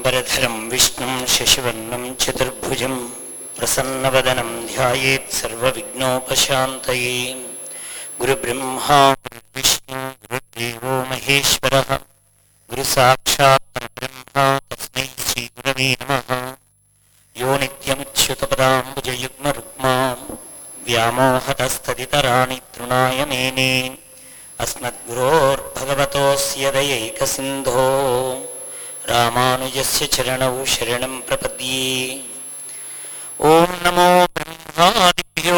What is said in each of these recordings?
शुक्लाम्बरधरं विष्णुं शशिवर्णं चतुर्भुजं प्रसन्नवदनं ध्यायेत् सर्वविघ्नोपशान्तये गुरुब्रह्मा विष्णु गुरुदेवो महेश्वरः गुरुसाक्षात् परब्रह्मा तस्मै श्रीगुरवे नमः यो नित्यमुच्युतपदाम्बुजयुग्मरुक्मा व्यामोहतस्तदितराणि तृणाय मेने अस्मद्गुरोर्भगवतोऽस्य दयैकसिन्धो रामानुजस्य चरणौ शरणं प्रपद्ये ॐ नमो ब्रह्मादिभ्यो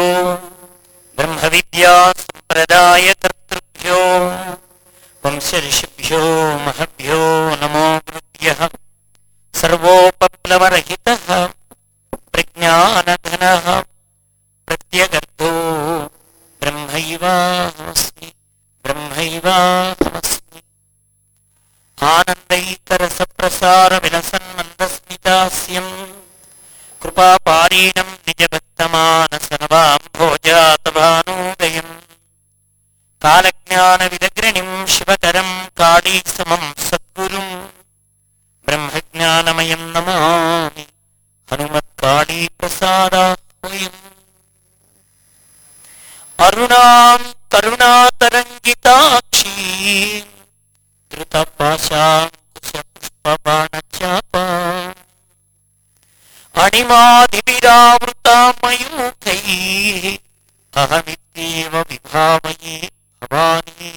ब्रह्मविद्यासम्प्रदायकर्तृभ्यो वंशऋषिभ्यो महभ्यो नमो गुरुभ्यः सर्वोपप्लवरहितः प्रज्ञानघनः प्रत्यगर्भो ब्रह्मैवाहमस्मि ब्रह्मैवाहमस्मि आनन्दैकरसप्रसारविलसन्मन्दस्मितास्यम् कृपापारीणम् निजभक्तमानसनवाम्भोजातभानोदयम् कालज्ञानविदग्रणिम् शिवकरम् काळीसमम् सद्गुरुम् ब्रह्मज्ञानमयम् नमामि हनुमत्काळीप्रसादाह्वयम् అరుణాం కరుణాతరంగితాక్షీ ధృతపాశాంకుశపుష్పబాణచాపా అణిమాధివిరావృతామయూఖై అహమిత్యేవ విభావయే భవానీ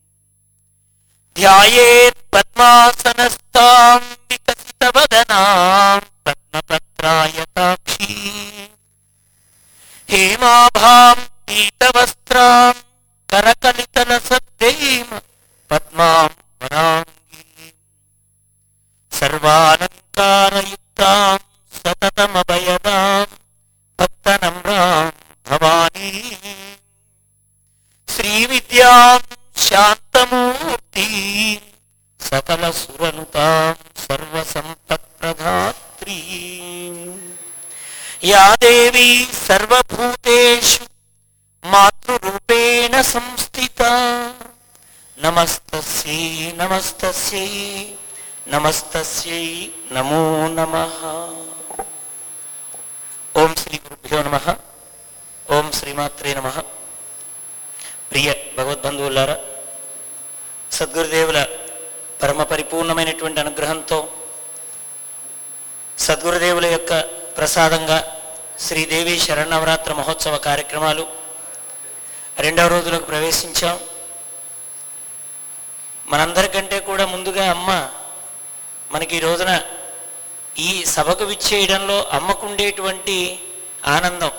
ధ్యాయేత్ పద్మాసనస్థాం వికసితవదనాం పద్మపత్రాయతాక్షీ హేమాభాం పీతవస్త్రాం కరకలితలసద్దేమ పద్మాం వరాంగీ సర్వాలంకారయుక్తాం సతతమభయదాం భక్తనమ్రాం భవానీ శ్రీవిద్యాం శాంతమూర్తి సకల సురనుతాం సర్వసంపత్ప్రధాత్రీ యా దేవీ సర్వభూతేషు మాతృరూపేణ సంస్థిత నమస్తస్యై నమస్తస్యై నమస్తస్యై నమో నమ ఓం శ్రీ గురుభ్యో నమ ఓం శ్రీమాత్రే నమ ప్రియ భగవద్బంధువులారా సద్గురుదేవుల పరమ పరిపూర్ణమైనటువంటి అనుగ్రహంతో సద్గురుదేవుల యొక్క ప్రసాదంగా శ్రీదేవి శరణవరాత్ర మహోత్సవ కార్యక్రమాలు రెండవ రోజులకు ప్రవేశించాం మనందరికంటే కూడా ముందుగా అమ్మ మనకి ఈ రోజున ఈ సభకు విచ్చేయడంలో అమ్మకుండేటువంటి ఆనందం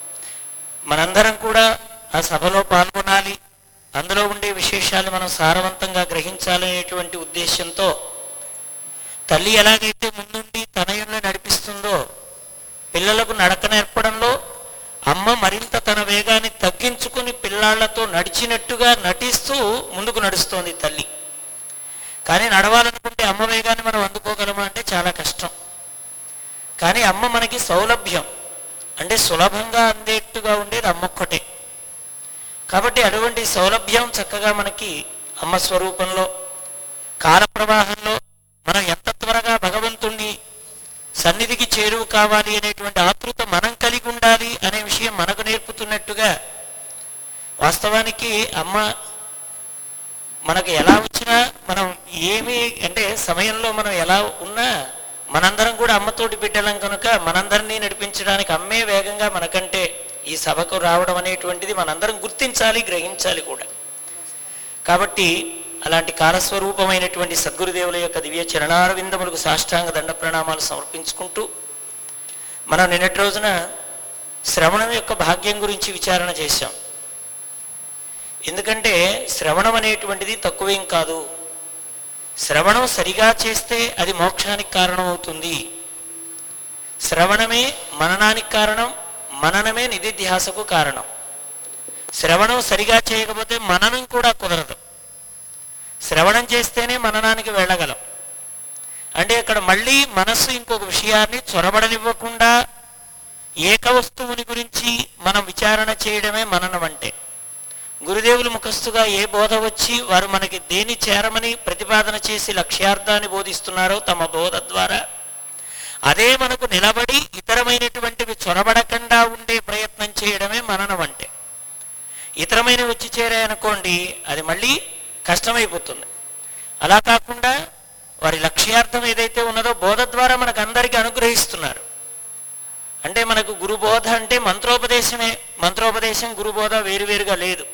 మనందరం కూడా ఆ సభలో పాల్గొనాలి అందులో ఉండే విశేషాలు మనం సారవంతంగా గ్రహించాలనేటువంటి ఉద్దేశంతో తల్లి ఎలాగైతే ముందుండి తనయుల్ని నడిపిస్తుందో పిల్లలకు నడక నేర్పడంలో అమ్మ మరింత తన వేగాన్ని తగ్గించుకుని పిల్లాళ్లతో నడిచినట్టుగా నటిస్తూ ముందుకు నడుస్తోంది తల్లి కానీ నడవాలనుకుంటే అమ్మ వేగాన్ని మనం అందుకోగలమా అంటే చాలా కష్టం కానీ అమ్మ మనకి సౌలభ్యం అంటే సులభంగా అందేట్టుగా ఉండేది అమ్మొక్కటే కాబట్టి అటువంటి సౌలభ్యం చక్కగా మనకి అమ్మ స్వరూపంలో కాల ప్రవాహంలో మనం ఎంత త్వరగా భగవంతుణ్ణి సన్నిధికి చేరువు కావాలి అనేటువంటి ఆతృత మనం కలిగి ఉండాలి అనే విషయం మనకు నేర్పుతున్నట్టుగా వాస్తవానికి అమ్మ మనకు ఎలా వచ్చినా మనం ఏమి అంటే సమయంలో మనం ఎలా ఉన్నా మనందరం కూడా అమ్మతోటి బిడ్డలం కనుక మనందరినీ నడిపించడానికి అమ్మే వేగంగా మనకంటే ఈ సభకు రావడం అనేటువంటిది మనందరం గుర్తించాలి గ్రహించాలి కూడా కాబట్టి అలాంటి కాలస్వరూపమైనటువంటి సద్గురుదేవుల యొక్క దివ్య చరణారవిందములకు సాష్టాంగ దండ ప్రణామాలు సమర్పించుకుంటూ మనం నిన్నటి రోజున శ్రవణం యొక్క భాగ్యం గురించి విచారణ చేశాం ఎందుకంటే శ్రవణం అనేటువంటిది తక్కువేం కాదు శ్రవణం సరిగా చేస్తే అది మోక్షానికి కారణం అవుతుంది శ్రవణమే మననానికి కారణం మననమే నిధిధ్యాసకు కారణం శ్రవణం సరిగా చేయకపోతే మననం కూడా కుదరదు శ్రవణం చేస్తేనే మననానికి వెళ్ళగలం అంటే ఇక్కడ మళ్ళీ మనస్సు ఇంకొక విషయాన్ని చొరబడనివ్వకుండా ఏక వస్తువుని గురించి మనం విచారణ చేయడమే మననం అంటే గురుదేవులు ముఖస్తుగా ఏ బోధ వచ్చి వారు మనకి దేని చేరమని ప్రతిపాదన చేసి లక్ష్యార్థాన్ని బోధిస్తున్నారో తమ బోధ ద్వారా అదే మనకు నిలబడి ఇతరమైనటువంటివి చొరబడకుండా ఉండే ప్రయత్నం చేయడమే మననం అంటే ఇతరమైనవి వచ్చి చేరాయనుకోండి అది మళ్ళీ కష్టమైపోతుంది అలా కాకుండా వారి లక్ష్యార్థం ఏదైతే ఉన్నదో బోధ ద్వారా మనకు అందరికీ అనుగ్రహిస్తున్నారు అంటే మనకు గురుబోధ అంటే మంత్రోపదేశమే మంత్రోపదేశం గురుబోధ వేరువేరుగా లేదు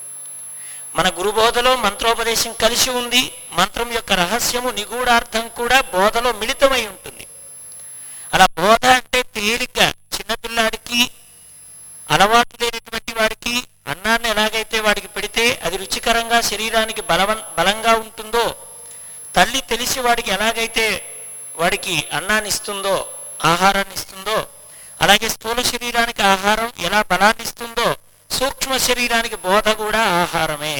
మన గురుబోధలో మంత్రోపదేశం కలిసి ఉంది మంత్రం యొక్క రహస్యము నిగూఢార్థం కూడా బోధలో మిళితమై ఉంటుంది అలా బోధ అంటే తేలిగ్గా చిన్నపిల్లాడికి అలవాటు లేనటువంటి వాడికి అన్నాన్ని ఎలాగైతే వాడికి పెడితే అది రుచికరంగా శరీరానికి బలవం బలంగా ఉంటుందో తల్లి తెలిసి వాడికి ఎలాగైతే వాడికి అన్నాన్ని ఇస్తుందో ఆహారాన్ని ఇస్తుందో అలాగే స్థూల శరీరానికి ఆహారం ఎలా బలాన్ని ఇస్తుందో సూక్ష్మ శరీరానికి బోధ కూడా ఆహారమే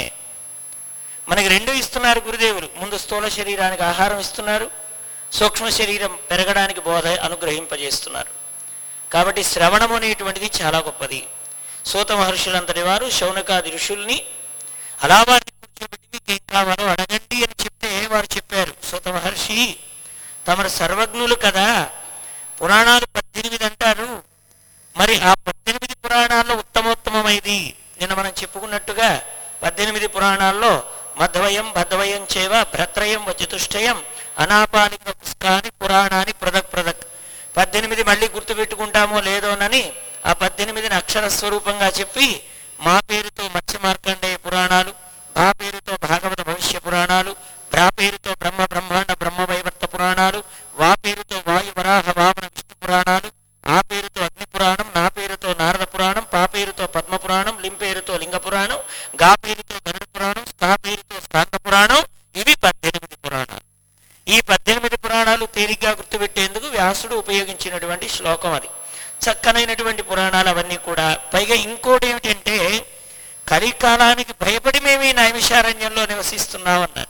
మనకి రెండు ఇస్తున్నారు గురుదేవులు ముందు స్థూల శరీరానికి ఆహారం ఇస్తున్నారు సూక్ష్మ శరీరం పెరగడానికి బోధ అనుగ్రహింపజేస్తున్నారు కాబట్టి శ్రవణం అనేటువంటిది చాలా గొప్పది సూత మహర్షులంతటి వారు శౌనకాది ఋషుల్ని అలా వారిని కూర్చోబెట్టి మీకు ఏం కావాలో అడగండి అని చెప్తే వారు చెప్పారు సూత మహర్షి తమరు సర్వజ్ఞులు కదా పురాణాలు పద్దెనిమిది అంటారు మరి ఆ పద్దెనిమిది పురాణాల్లో ఉత్తమోత్తమైది నిన్న మనం చెప్పుకున్నట్టుగా పద్దెనిమిది పురాణాల్లో మధ్వయం భద్వయం చేవ భ్రత్రయం వచతుష్టయం అనాపానిక పుష్కాని పురాణాన్ని ప్రదక్ ప్రదక్ పద్దెనిమిది మళ్ళీ గుర్తుపెట్టుకుంటామో లేదోనని ఆ పద్దెనిమిదిని అక్షర స్వరూపంగా చెప్పి మా పేరుతో మత్స్య మార్కండేయ పురాణాలు భా పేరుతో భాగవత భవిష్య పురాణాలు భ్రా పేరుతో బ్రహ్మ బ్రహ్మాండ బ్రహ్మ వైవర్త పురాణాలు వా పేరుతో వాయు వరాహ వామన విష్ణు పురాణాలు ఆ పేరుతో అగ్ని పురాణం నా పేరుతో నారద పురాణం పా పేరుతో పద్మ పురాణం లిం పేరుతో లింగ పురాణం గా పేరుతో గరుడ పురాణం స్కా పేరుతో స్కాంద పురాణం ఇవి పద్దెనిమిది పురాణాలు ఈ పద్దెనిమిది పురాణాలు తేలిగ్గా గుర్తుపెట్టేందుకు వ్యాసుడు ఉపయోగించినటువంటి శ్లోకం అది చక్కనైనటువంటి పురాణాలు అవన్నీ కూడా పైగా ఇంకోటి ఏమిటంటే కలికాలానికి భయపడి మేము ఈ నైమిషారణ్యంలో నివసిస్తున్నామన్నారు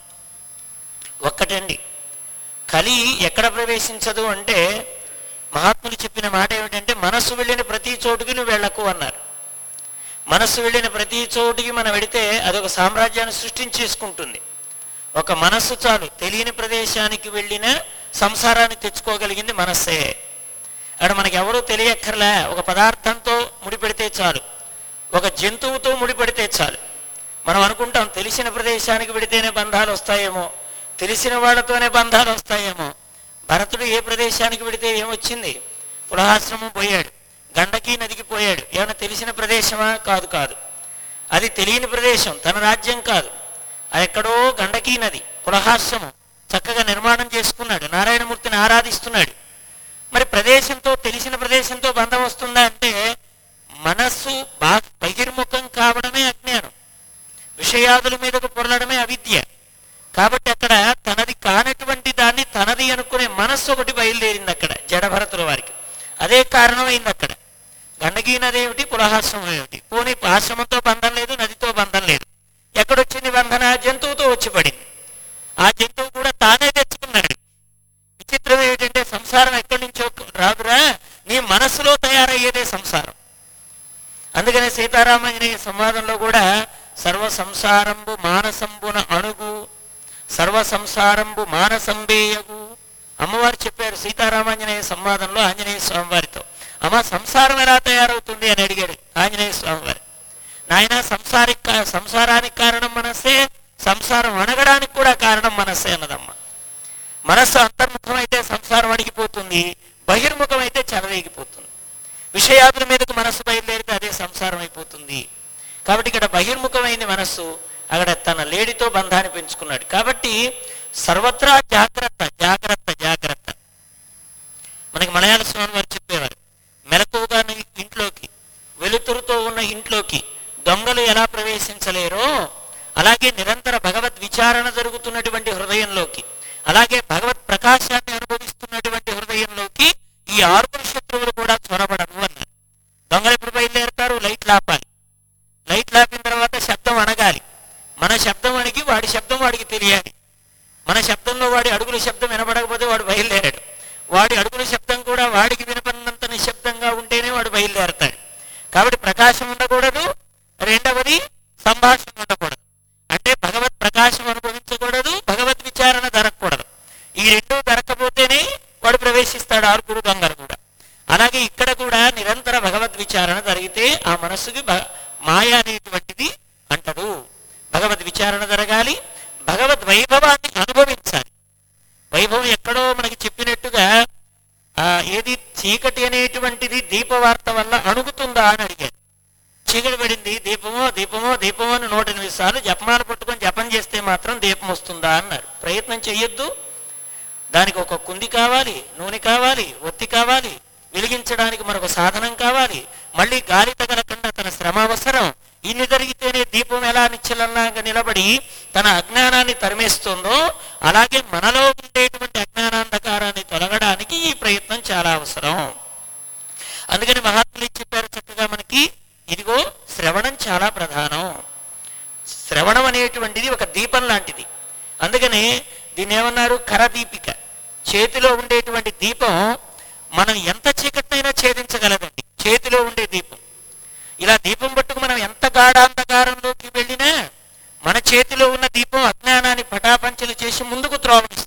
ఒక్కటండి కలి ఎక్కడ ప్రవేశించదు అంటే మహాత్ములు చెప్పిన మాట ఏమిటంటే మనస్సు వెళ్ళిన ప్రతి చోటుకి నువ్వు వెళ్ళకు అన్నారు మనస్సు వెళ్ళిన ప్రతి చోటుకి మనం వెడితే అదొక సామ్రాజ్యాన్ని సృష్టించేసుకుంటుంది ఒక మనస్సు చాలు తెలియని ప్రదేశానికి వెళ్ళిన సంసారాన్ని తెచ్చుకోగలిగింది మనస్సే అక్కడ మనకి ఎవరూ తెలియక్కర్లే ఒక పదార్థంతో ముడిపెడితే చాలు ఒక జంతువుతో ముడిపెడితే చాలు మనం అనుకుంటాం తెలిసిన ప్రదేశానికి పెడితేనే బంధాలు వస్తాయేమో తెలిసిన వాళ్ళతోనే బంధాలు వస్తాయేమో భరతుడు ఏ ప్రదేశానికి పెడితే ఏమొచ్చింది పులహాశ్రమం పోయాడు గండకీ నదికి పోయాడు ఏమైనా తెలిసిన ప్రదేశమా కాదు కాదు అది తెలియని ప్రదేశం తన రాజ్యం కాదు అది ఎక్కడో గండకీ నది పులహాశ్రమం చక్కగా నిర్మాణం చేసుకున్నాడు నారాయణమూర్తిని ఆరాధిస్తున్నాడు మరి ప్రదేశంతో తెలిసిన ప్రదేశంతో బంధం వస్తుందా అంటే మనస్సు బాగా బహిర్ముఖం కావడమే అజ్ఞానం విషయాదుల మీదకు పొరలడమే అవిద్య కాబట్టి అక్కడ తనది కానటువంటి దాన్ని తనది అనుకునే మనస్సు ఒకటి బయలుదేరింది అక్కడ జడభరతుల వారికి అదే కారణమైంది అక్కడ గండకీ నది ఏమిటి పులహాశ్రమం ఏమిటి పోనీ ఆశ్రమంతో బంధం లేదు నదితో బంధం లేదు ఎక్కడొచ్చింది బంధన జంతువుతో వచ్చి పడింది ఆ జంతువు కూడా తానే తెచ్చుకున్నాడు విచిత్రం ఏమిటంటే సంసారం ఎక్కడి నుంచో రాదురా నీ మనస్సులో తయారయ్యేదే సంసారం అందుకనే సీతారామయ్య సంవాదంలో కూడా సర్వ సంసారంబు మానసంబున అణుగు సర్వ సంసారంబు మానసంబేయగు అమ్మవారు చెప్పారు సీతారామాంజనేయ సంవాదంలో ఆంజనేయ స్వామి వారితో అమ్మ సంసారం ఎలా తయారవుతుంది అని అడిగాడు ఆంజనేయ స్వామి వారు నాయన సంసారికి సంసారానికి కారణం మనస్సే సంసారం అణగడానికి కూడా కారణం మనస్సే అన్నదమ్మ మనస్సు అంతర్ముఖమైతే సంసారం అణిగిపోతుంది బహిర్ముఖమైతే చెలరేగిపోతుంది విషయాదుల మీదకు మనస్సు బయలుదేరితే అదే సంసారం అయిపోతుంది కాబట్టి ఇక్కడ బహిర్ముఖమైంది మనస్సు అక్కడ తన లేడితో బంధాన్ని పెంచుకున్నాడు కాబట్టి సర్వత్రా జాగ్రత్త జాగ్రత్త జాగ్రత్త మనకి మలయాళ స్వామి వారు చెప్పేవారు మెలకువగా ఉన్న ఇంట్లోకి వెలుతురుతో ఉన్న ఇంట్లోకి దొంగలు ఎలా ప్రవేశించలేరో అలాగే నిరంతర భగవద్ విచారణ జరుగుతున్నటువంటి హృదయంలోకి అలాగే భగవత్ ప్రకాశాన్ని అనుభవిస్తున్నటువంటి హృదయంలోకి ఈ ఆరుగురు శత్రువులు కూడా చొరబడరు అన్నారు దొంగలు ఎప్పుడు బయలుదేరుతారు లైట్ లాపాలి లైట్ లాపిన తర్వాత శబ్దం అనగాలి మన శబ్దం అణిగి వాడి శబ్దం వాడికి తెలియాలి మన శబ్దంలో వాడి అడుగుల శబ్దం వినపడకపోతే వాడు బయలుదేరాడు వాడి అడుగుల శబ్దం కూడా వాడికి వినపడినంత నిశ్శబ్దంగా ఉంటేనే వాడు బయలుదేరతాడు కాబట్టి ప్రకాశం ఉండకూడదు రెండవది సంభాషణ ఉండకూడదు అంటే భగవత్ ప్రకాశం అనుభవించకూడదు భగవత్ విచారణ జరగకూడదు ఈ రెండు జరగకపోతేనే వాడు ప్రవేశిస్తాడు ఆరుగురు నామస్మరణ జరగాలి భగవద్ వైభవాన్ని అనుభవించాలి వైభవం ఎక్కడో మనకి చెప్పినట్టుగా ఆ ఏది చీకటి అనేటువంటిది దీపవార్త వల్ల అణుగుతుందా అని అడిగారు చీకటి పడింది దీపమో దీపమో దీపమో అని నూట ఎనిమిది సార్లు జపమాల పట్టుకొని జపం చేస్తే మాత్రం దీపం వస్తుందా అన్నారు ప్రయత్నం చెయ్యొద్దు దానికి ఒక కుంది కావాలి నూనె కావాలి ఒత్తి కావాలి వెలిగించడానికి మరొక సాధనం కావాలి మళ్ళీ గాలి తగలకుండా తన శ్రమ అవసరం ఇన్ని జరిగితేనే దీపం ఎలా నిశ్చలంగా నిలబడి తన అజ్ఞానాన్ని తరిమేస్తుందో అలాగే మనలో ఉండేటువంటి అజ్ఞానాంధకారాన్ని తొలగడానికి ఈ ప్రయత్నం చాలా అవసరం అందుకని మహాత్ములు ఏం చెప్పారు చక్కగా మనకి ఇదిగో శ్రవణం చాలా ప్రధానం శ్రవణం అనేటువంటిది ఒక దీపం లాంటిది అందుకని దీన్ని ఏమన్నారు కరదీపిక చేతిలో ఉండేటువంటి దీపం మనం ఎంత చీకటినైనా ఛేదించగలదండి చేతిలో ఉండే దీపం ఇలా దీపం పట్టుకు మనం ఎంత గాఢాంధకారంలోకి వెళ్ళినా మన చేతిలో ఉన్న దీపం అజ్ఞానాన్ని పటాపంచలు చేసి ముందుకు త్రోవనిస్తుంది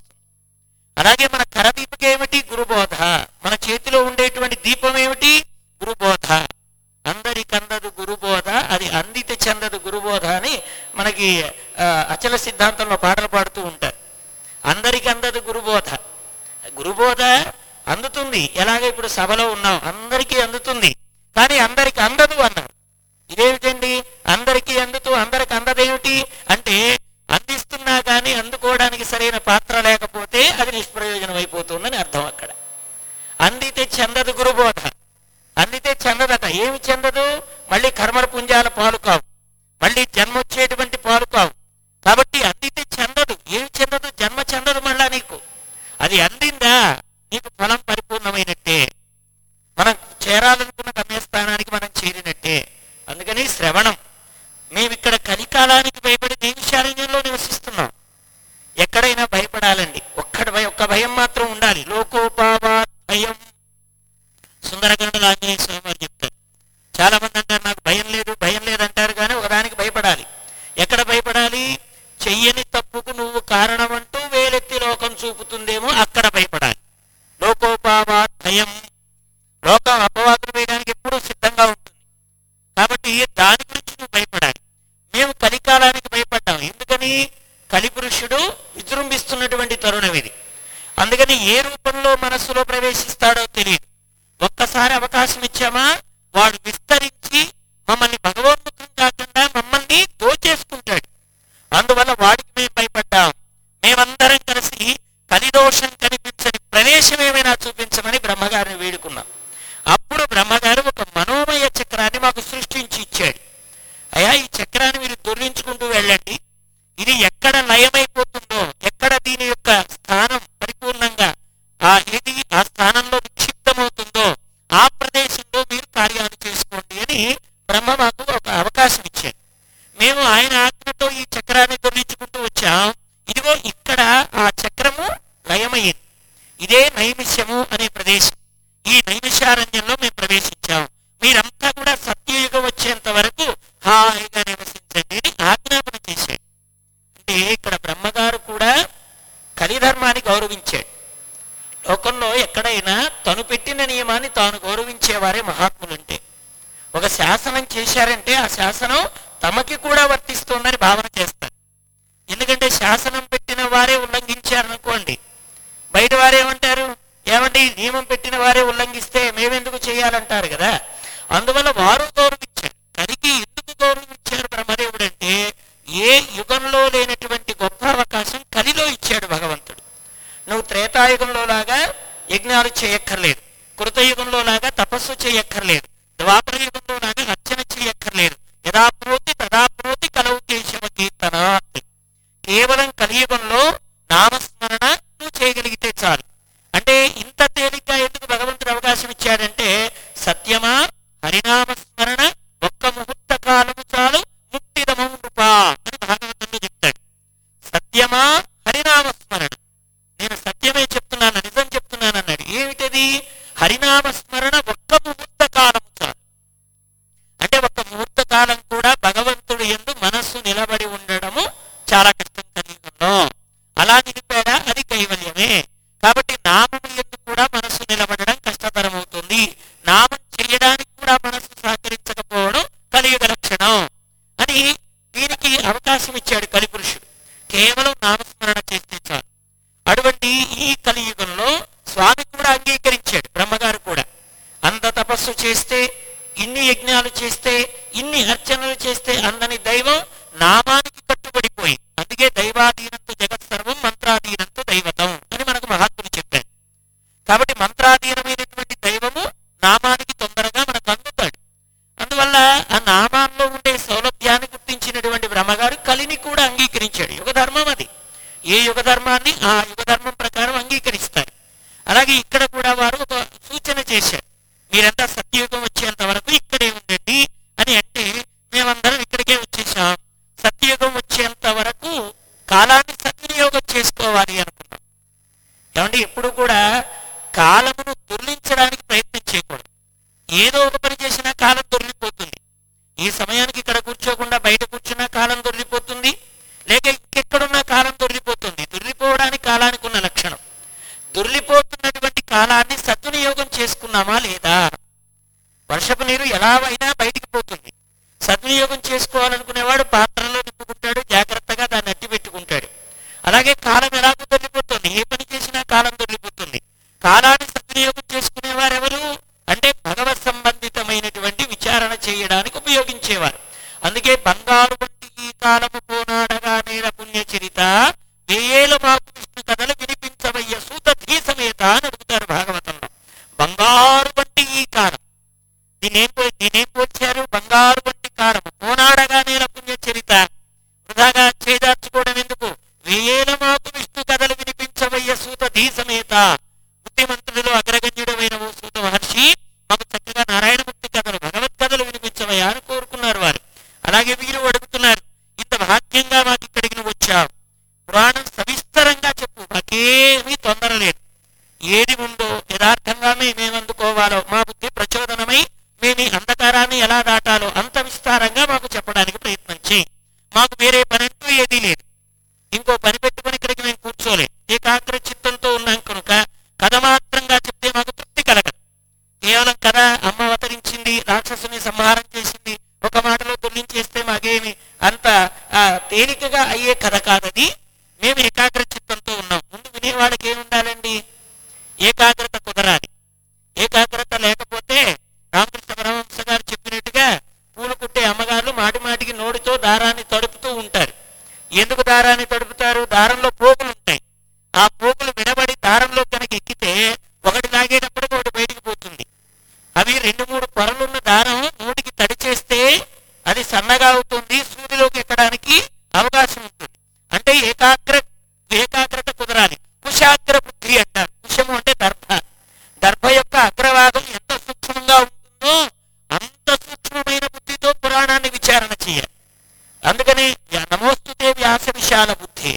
అలాగే మన కరదీపిక ఏమిటి గురుబోధ మన చేతిలో ఉండేటువంటి దీపం ఏమిటి గురుబోధ అందరికందదు గురుబోధ అది అందిత చెందదు గురుబోధ అని మనకి ఆ, అచల సిద్ధాంతంలో పాటలు పాడుతూ ఉంటారు అందరికి అందదు గురుబోధ గురుబోధ అందుతుంది ఎలాగ ఇప్పుడు సభలో ఉన్నాం అందరికీ అందుతుంది కానీ అందరికి అందదు అన్నారు ఇదేమిటండి అందరికీ అందుతూ అందరికి అందదేమిటి అంటే అందిస్తున్నా కానీ అందుకోవడానికి సరైన పాత్ర లేకపోతే అది నిష్ప్రయోజనం అయిపోతుందని అర్థం అక్కడ అందితే చెందదు గురుబోధ అందితే చెందదట ఏమి చెందదు మళ్ళీ కర్మల పుంజాల పాలు కావు మళ్ళీ జన్మ వచ్చేటువంటి పాలు కావు కాబట్టి అందితే చెందదు ఏమి చెందదు జన్మ చెందదు మళ్ళా నీకు అది అందిందా నీకు ఫలం పరిపూర్ణమైనట్టే మనం చేరాలనుకున్న గమ్యస్థానానికి మనం చేరినట్టే అందుకని శ్రవణం మేము ఇక్కడ కలికాలానికి భయపడి నైమిషారణ్యంలో నివసిస్తున్నాం ఎక్కడైనా భయపడాలండి ఒక్కడ భయం ఒక్క భయం మాత్రం ఉండాలి లోకోపావా భయం సుందరకాండల ఆంజనేయ స్వామి వారు చెప్తారు చాలా మంది అంటారు నాకు భయం లేదు భయం లేదు అంటారు కానీ ఒకదానికి భయపడాలి ఎక్కడ భయపడాలి చెయ్యని తప్పుకు నువ్వు కారణమంటూ వేలెత్తి లోకం చూపుతుందేమో అక్కడ భయపడాలి లోకోపావా భయం లోకం అపవాదులు వేయడానికి ఎప్పుడూ సిద్ధంగా ఉంటుంది కాబట్టి దాని గురించి నువ్వు భయపడాలి మేము కలికాలానికి భయపడ్డాం ఎందుకని కలిపురుషుడు విజృంభిస్తున్నటువంటి తరుణం ఇది అందుకని ఏ రూపంలో మనస్సులో ప్రవేశిస్తాడో తెలియదు ఒక్కసారి అవకాశం ఇచ్చామా వాడు విస్తరించి మమ్మల్ని భగవన్ముఖం కాకుండా మమ్మల్ని దోచేసుకుంటాడు అందువల్ల వాడికి మేము భయపడ్డాం మేమందరం కలిసి కలిదోషం కనిపించని ప్రదేశం ఏమైనా చూపించమని బ్రహ్మగారిని వేడుకున్నాం అప్పుడు బ్రహ్మగారు ఒక మనోమయ చక్రాన్ని మాకు సృష్టించి ఇచ్చాడు అయ్యా ఈ చక్రాన్ని మీరు దొర్లించుకుంటూ వెళ్ళండి ఇది ఎక్కడ లయమైపోతుందో ఎక్కడ దీని యొక్క స్థానం పరిపూర్ణంగా ఆ ఇది ఆ స్థానంలో విక్షిప్తమవుతుందో ఆ ప్రదేశంలో మీరు కార్యాలు చేసుకోండి అని బ్రహ్మ మాకు ఒక అవకాశం ఇచ్చాడు మేము ఆయన ఆజ్ఞతో ఈ చక్రాన్ని దొర్లించుకుంటూ వచ్చాం ఇదిగో ఇక్కడ ఆ చక్రము లయమయ్యింది ఇదే నైమిష్యము అనే ప్రదేశం ఈ నైమిషారణ్యంలో మేము ప్రవేశించాం మీరంతా కూడా సత్యయుగం వచ్చేంత వరకు హాయిగా నివసించండి అని ఆజ్ఞాపన చేశాడు అంటే ఇక్కడ బ్రహ్మగారు కూడా కలిధర్మాన్ని గౌరవించాడు లోకంలో ఎక్కడైనా తను పెట్టిన నియమాన్ని తాను గౌరవించేవారే మహాత్ములుంటే ఒక శాసనం చేశారంటే ఆ శాసనం తమకి కూడా వర్తిస్తుందని భావన చేస్తారు ఎందుకంటే శాసనం పెట్టిన వారే ఉల్లంఘించారనుకోండి బయట వారేమంటారు ఏమండి ఈ నియమం పెట్టిన వారే ఉల్లంఘిస్తే మేమెందుకు చేయాలంటారు కదా అందువల్ల వారు గౌరవించారు కలిగి ఎందుకు గౌరవించారు బ్రహ్మదేవుడు అంటే ఏ యుగంలో లేనటువంటి గొప్ప అవకాశం కలిలో ఇచ్చాడు భగవంతుడు నువ్వు త్రేతాయుగంలో లాగా యజ్ఞాలు చేయక్కర్లేదు కృతయుగంలో లాగా తపస్సు చేయక్కర్లేదు ద్వాపర యుగంలో లాగా అర్చన చేయక్కర్లేదు యథాప్రోతి తదాప్రోతి కలవు కేశవ కీర్తనాత్ కేవలం కలియుగంలో నామస్మరణ నువ్వు చేయగలిగితే చాలు అంటే ఇంత తేలిగ్గా ఎందుకు భగవంతుడు అవకాశం ఇచ్చాడంటే సత్యమా హరినామస్మరణ ఒక్క ముహూర్త కాలము చాలు ముక్తిదమం కృపా అని భాగవతంలో చెప్తాడు సత్యమా హరినామస్మరణ నేను సత్యమే చెప్తున్నాను నిజం చెప్తున్నాను అన్నాడు ఏమిటది హరినామస్మరణ ఒక్క ముహూర్త కాలం చాలు అంటే ఒక ముహూర్త కాలం కూడా భగవంతుడు ఎందు మనస్సు నిలబడి ఉండడము చాలా కష్టం కలిగిందో అలా నిలిపాడా అది కైవల్యమే కాబట్టి నామము ఎందు కూడా మనస్సు నిలబడడం కష్టతరం అవుతుంది నామం చేయడానికి కూడా మనస్సు సహకరించకపోవడం కలియుగ లక్షణం అని దీనికి అవకాశం ఇచ్చాడు కలిపురుషుడు కేవలం నామస్మరణ చేస్తే చాలు అటువంటి ఈ కలియుగంలో స్వామి కూడా అంగీకరించాడు బ్రహ్మగారు కూడా అంత తపస్సు చేస్తే ఇన్ని యజ్ఞాలు చేస్తే ఇన్ని అర్చనలు చేస్తే అందని దైవం నామానికి కట్టుబడిపోయి అందుకే దైవాధీనంతో జగత్ సర్వం మంత్రాధీనంతో దైవతం అని మనకు మహాత్ములు చెప్పారు కాబట్టి మంత్రాధీనమైనటువంటి దైవము నామానికి తొందరగా మనకు అందుతాడు అందువల్ల ఆ నామాల్లో ఉండే సౌలభ్యాన్ని గుర్తించినటువంటి బ్రహ్మగారు కలిని కూడా అంగీకరించాడు యుగ ధర్మం అది ఏ యుగ ధర్మాన్ని ఆ యుగ ధర్మం ప్రకారం అంగీకరిస్తారు అలాగే ఇక్కడ కూడా వారు ఒక సూచన చేశారు మీరంతా సత్యయుగం వచ్చేంత వరకు ఇక్కడే ఉండండి అని అంటే మేమందరం ఇక్కడికే వచ్చేసాం సత్యయుగం వచ్చేంత వరకు కాలాన్ని సద్వినియోగం చేసుకోవాలి అనుకున్నాం ఏమంటే ఎప్పుడు కూడా కాలమును దొర్లించడానికి ప్రయత్నం చేయకూడదు ఏదో ఒక పని చేసినా కాలం దొరికిపోతుంది ఈ సమయానికి ఇక్కడ కూర్చోకుండా బయట కూర్చున్నా కాలం దొరికిపోతుంది లేక ఇంకెక్కడున్నా కాలం దొరికిపోతుంది దొరికిపోవడానికి కాలానికి ఉన్న లక్షణం దొర్లిపోతున్నటువంటి కాలాన్ని సద్వినియోగం చేసుకున్నామా లేదా వర్షపు నీరు ఎలా అయినా బయటికి పోతుంది సద్వినియోగం చేసుకోవాలనుకునేవాడు పాత్రలో నింపుకుంటాడు జాగ్రత్తగా దాన్ని అట్టి పెట్టుకుంటాడు అలాగే కాలం ఎలాగో దొరికిపోతుంది ఏ పని చేసినా కాలం దొరికిపోతుంది కాలాన్ని సద్వినియోగం చేసుకునేవారు ఎవరు అంటే భగవత్ సంబంధితమైనటువంటి విచారణ చేయడానికి ఉపయోగించేవారు అందుకే బంగారు వంటి ఈ కాలము పోనాడగా నేల పుణ్యచరిత వేయేల మాకు విష్ణు కథలు వినిపించవయ్య సూతధీ సమేత అని అడుగుతారు భాగవతంలో బంగారు వంటి ఈ కాలం దీనేం పో- దీనేం పోల్చారు బంగారు వంటి కాలము పోనాడగా నేల పుణ్యచరిత వృధాగా చేదార్చుకోవడం ఎందుకు వేయేల మాకు విష్ణు కథలు వినిపించవయ్య సూత ధీ సమేత బుద్ధిమంతుడిలో అగ్రగణ్యుడమైన ఓ సూత మహర్షి మాకు చక్కగా నారాయణమూర్తి కథలు భగవత్ కథలు వినిపించవయ్యా అని కోరుకున్నారు వారు అలాగే వీరు అడుగుతున్నారు ఇంత భాగ్యంగా మాకు ఇక్కడికి నువ్వు వచ్చావు పురాణం సవిస్తరంగా చెప్పు మాకేమీ తొందర లేదు ఏది ఉందో యథార్థంగా మేము అందుకోవాలో మా బుద్ధి ప్రచోదనమై మేము ఈ అంధకారాన్ని ఎలా దాటాలో అంత విస్తారంగా మాకు చెప్పడానికి ప్రయత్నం చేయి మాకు వేరే పని అంటూ ఏదీ లేదు ఇంకో పని పెట్టుకుని ఇక్కడికి మేము కూర్చోలే ఏకాగ్ర చిత్తంతో ఉన్నాం కనుక కథ మాత్రంగా చెప్తే మాకు తృప్తి కలగదు కేవలం కథ అమ్మ అవతరించింది రాక్షసుని సంహారం చేసింది ఒక మాటలో దొల్లించేస్తే మాకేమి అంత ఆ, తేలికగా అయ్యే కథ కాదని మేము ఏకాగ్ర చిత్తంతో ఉన్నాం ముందు వినేవాళ్ళకి ఏమి ఉండాలండి ఏకాగ్రత కుదరాలి ఏకాగ్రత లేకపోతే రామకృష్ణ పరమహంస గారు చెప్పినట్టుగా పూలు కుట్టే అమ్మగారు మాటి మాటికి నోటితో దారాన్ని తడుపుతూ ఉంటారు ఎందుకు దారాన్ని తడుపుతారు దారంలో పోగులు ఉంటాయి ఆ పోగులు వినబడి దారంలో కనుక ఎక్కితే ఒకటి లాగేటప్పటికి ఒకటి బయటికి పోతుంది అవి రెండు మూడు పొరలున్న దారం నోటికి తడి చేస్తే అది సన్నగా అవుతుంది సూదిలోకి ఎక్కడానికి అవకాశం ఉంటుంది అంటే ఏకాగ్ర ఏకాగ్రత కుదరాలి కుశాగ్ర బుద్ధి అంటారు కుశము అంటే దర్భ దర్భ యొక్క అగ్రభాగం ఎంత సూక్ష్మంగా ఉంటుందో అంత సూక్ష్మమైన బుద్ధితో పురాణాన్ని విచారణ చేయాలి అందుకని నమోస్తుతే వ్యాస విశాల బుద్ధి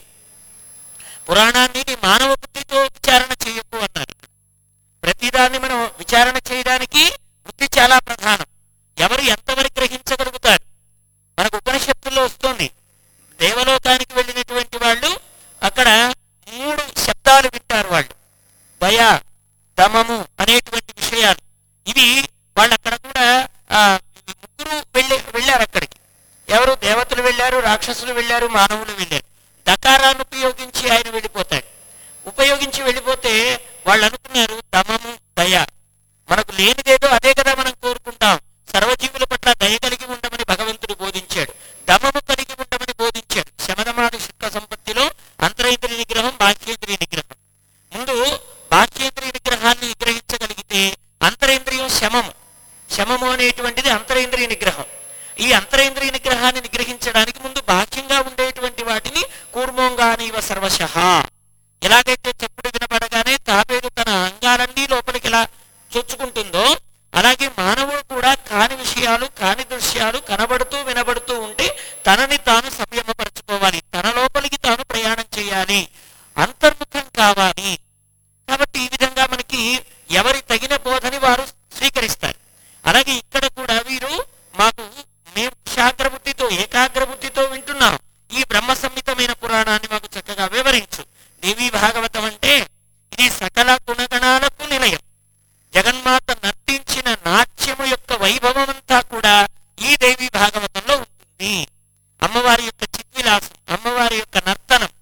పురాణాన్ని నీ మానవ బుద్ధితో విచారణ చేయకు అన్నారు ప్రతిదాన్ని మనం విచారణ చేయడానికి బుద్ధి చాలా ప్రధానం ఎవరు ఎంతవరకు గ్రహించగలుగుతారు మనకు ఉపనిషత్తుల్లో వస్తుంది దేవలోకానికి వెళ్ళినటువంటి వాళ్ళు అక్కడ మూడు శబ్దాలు వింటారు వాళ్ళు భయ దమము అనేటువంటి విషయాలు ఇవి వాళ్ళు అక్కడ కూడా ఆ, ముగ్గురు వెళ్ళి వెళ్ళారు అక్కడికి ఎవరు దేవతలు వెళ్ళారు రాక్షసులు వెళ్ళారు మానవులు వెళ్ళారు దకారాన్ని ఉపయోగించి ఆయన వెళ్ళిపోతాడు ఉపయోగించి వెళ్ళిపోతే వాళ్ళు అనుకున్నారు దమము దయ మనకు లేనిదేదో అదే కదా మనం కోరుకుంటాం సర్వజీవుల పట్ల దయ కలిగి ఉండమని భగవంతుడు బోధించాడు దమము కలిగి ఉండమని బోధించాడు శమదమాది శుక్ల సంపత్తిలో అంతరేంద్రియ నిగ్రహం బాహ్యేంద్రియ నిగ్రహం ముందు బాహ్యేంద్రియ నిగ్రహాన్ని నిగ్రహించగలిగితే అంతరేంద్రియం శమము శమము అనేటువంటిది అంతరేంద్రియ నిగ్రహం ఈ అంతరేంద్రియ నిగ్రహాన్ని నిగ్రహించడానికి ముందు బాహ్యంగా ఉండేటువంటి వాటిని కూర్మోంగానీవ సర్వశః ఎలాగైతే చెప్పుడు వినపడగానే తాబేలు తన అంగాలన్నీ లోపలికి ఎలా చొచ్చుకుంటుందో అలాగే మానవుడు కూడా కాని విషయాలు కాని దృశ్యాలు కనబడుతూ వినబడుతూ ఉంటే తనని తాను సంయమపరచుకోవాలి తన లోపలికి తాను ప్రయాణం చేయాలి అంతర్ముఖం కావాలి కాబట్టి ఈ విధంగా మనకి ఎవరి తగిన బోధని వారు స్వీకరిస్తారు అలాగే ఇక్కడ కూడా వీరు మాకు మేము శాగ్ర బుద్ధితో ఏకాగ్ర బుద్ధితో వింటున్నాం ఈ బ్రహ్మ సంహితమైన పురాణాన్ని మాకు చక్కగా వివరించు దేవి భాగవతం అంటే ఇది సకల గుణగణాలకు నిలయం జగన్మాత నర్తించిన నాట్యము యొక్క వైభవం అంతా కూడా ఈ దేవి భాగవతంలో ఉంటుంది అమ్మవారి యొక్క చిద్విలాసం అమ్మవారి యొక్క నర్తనం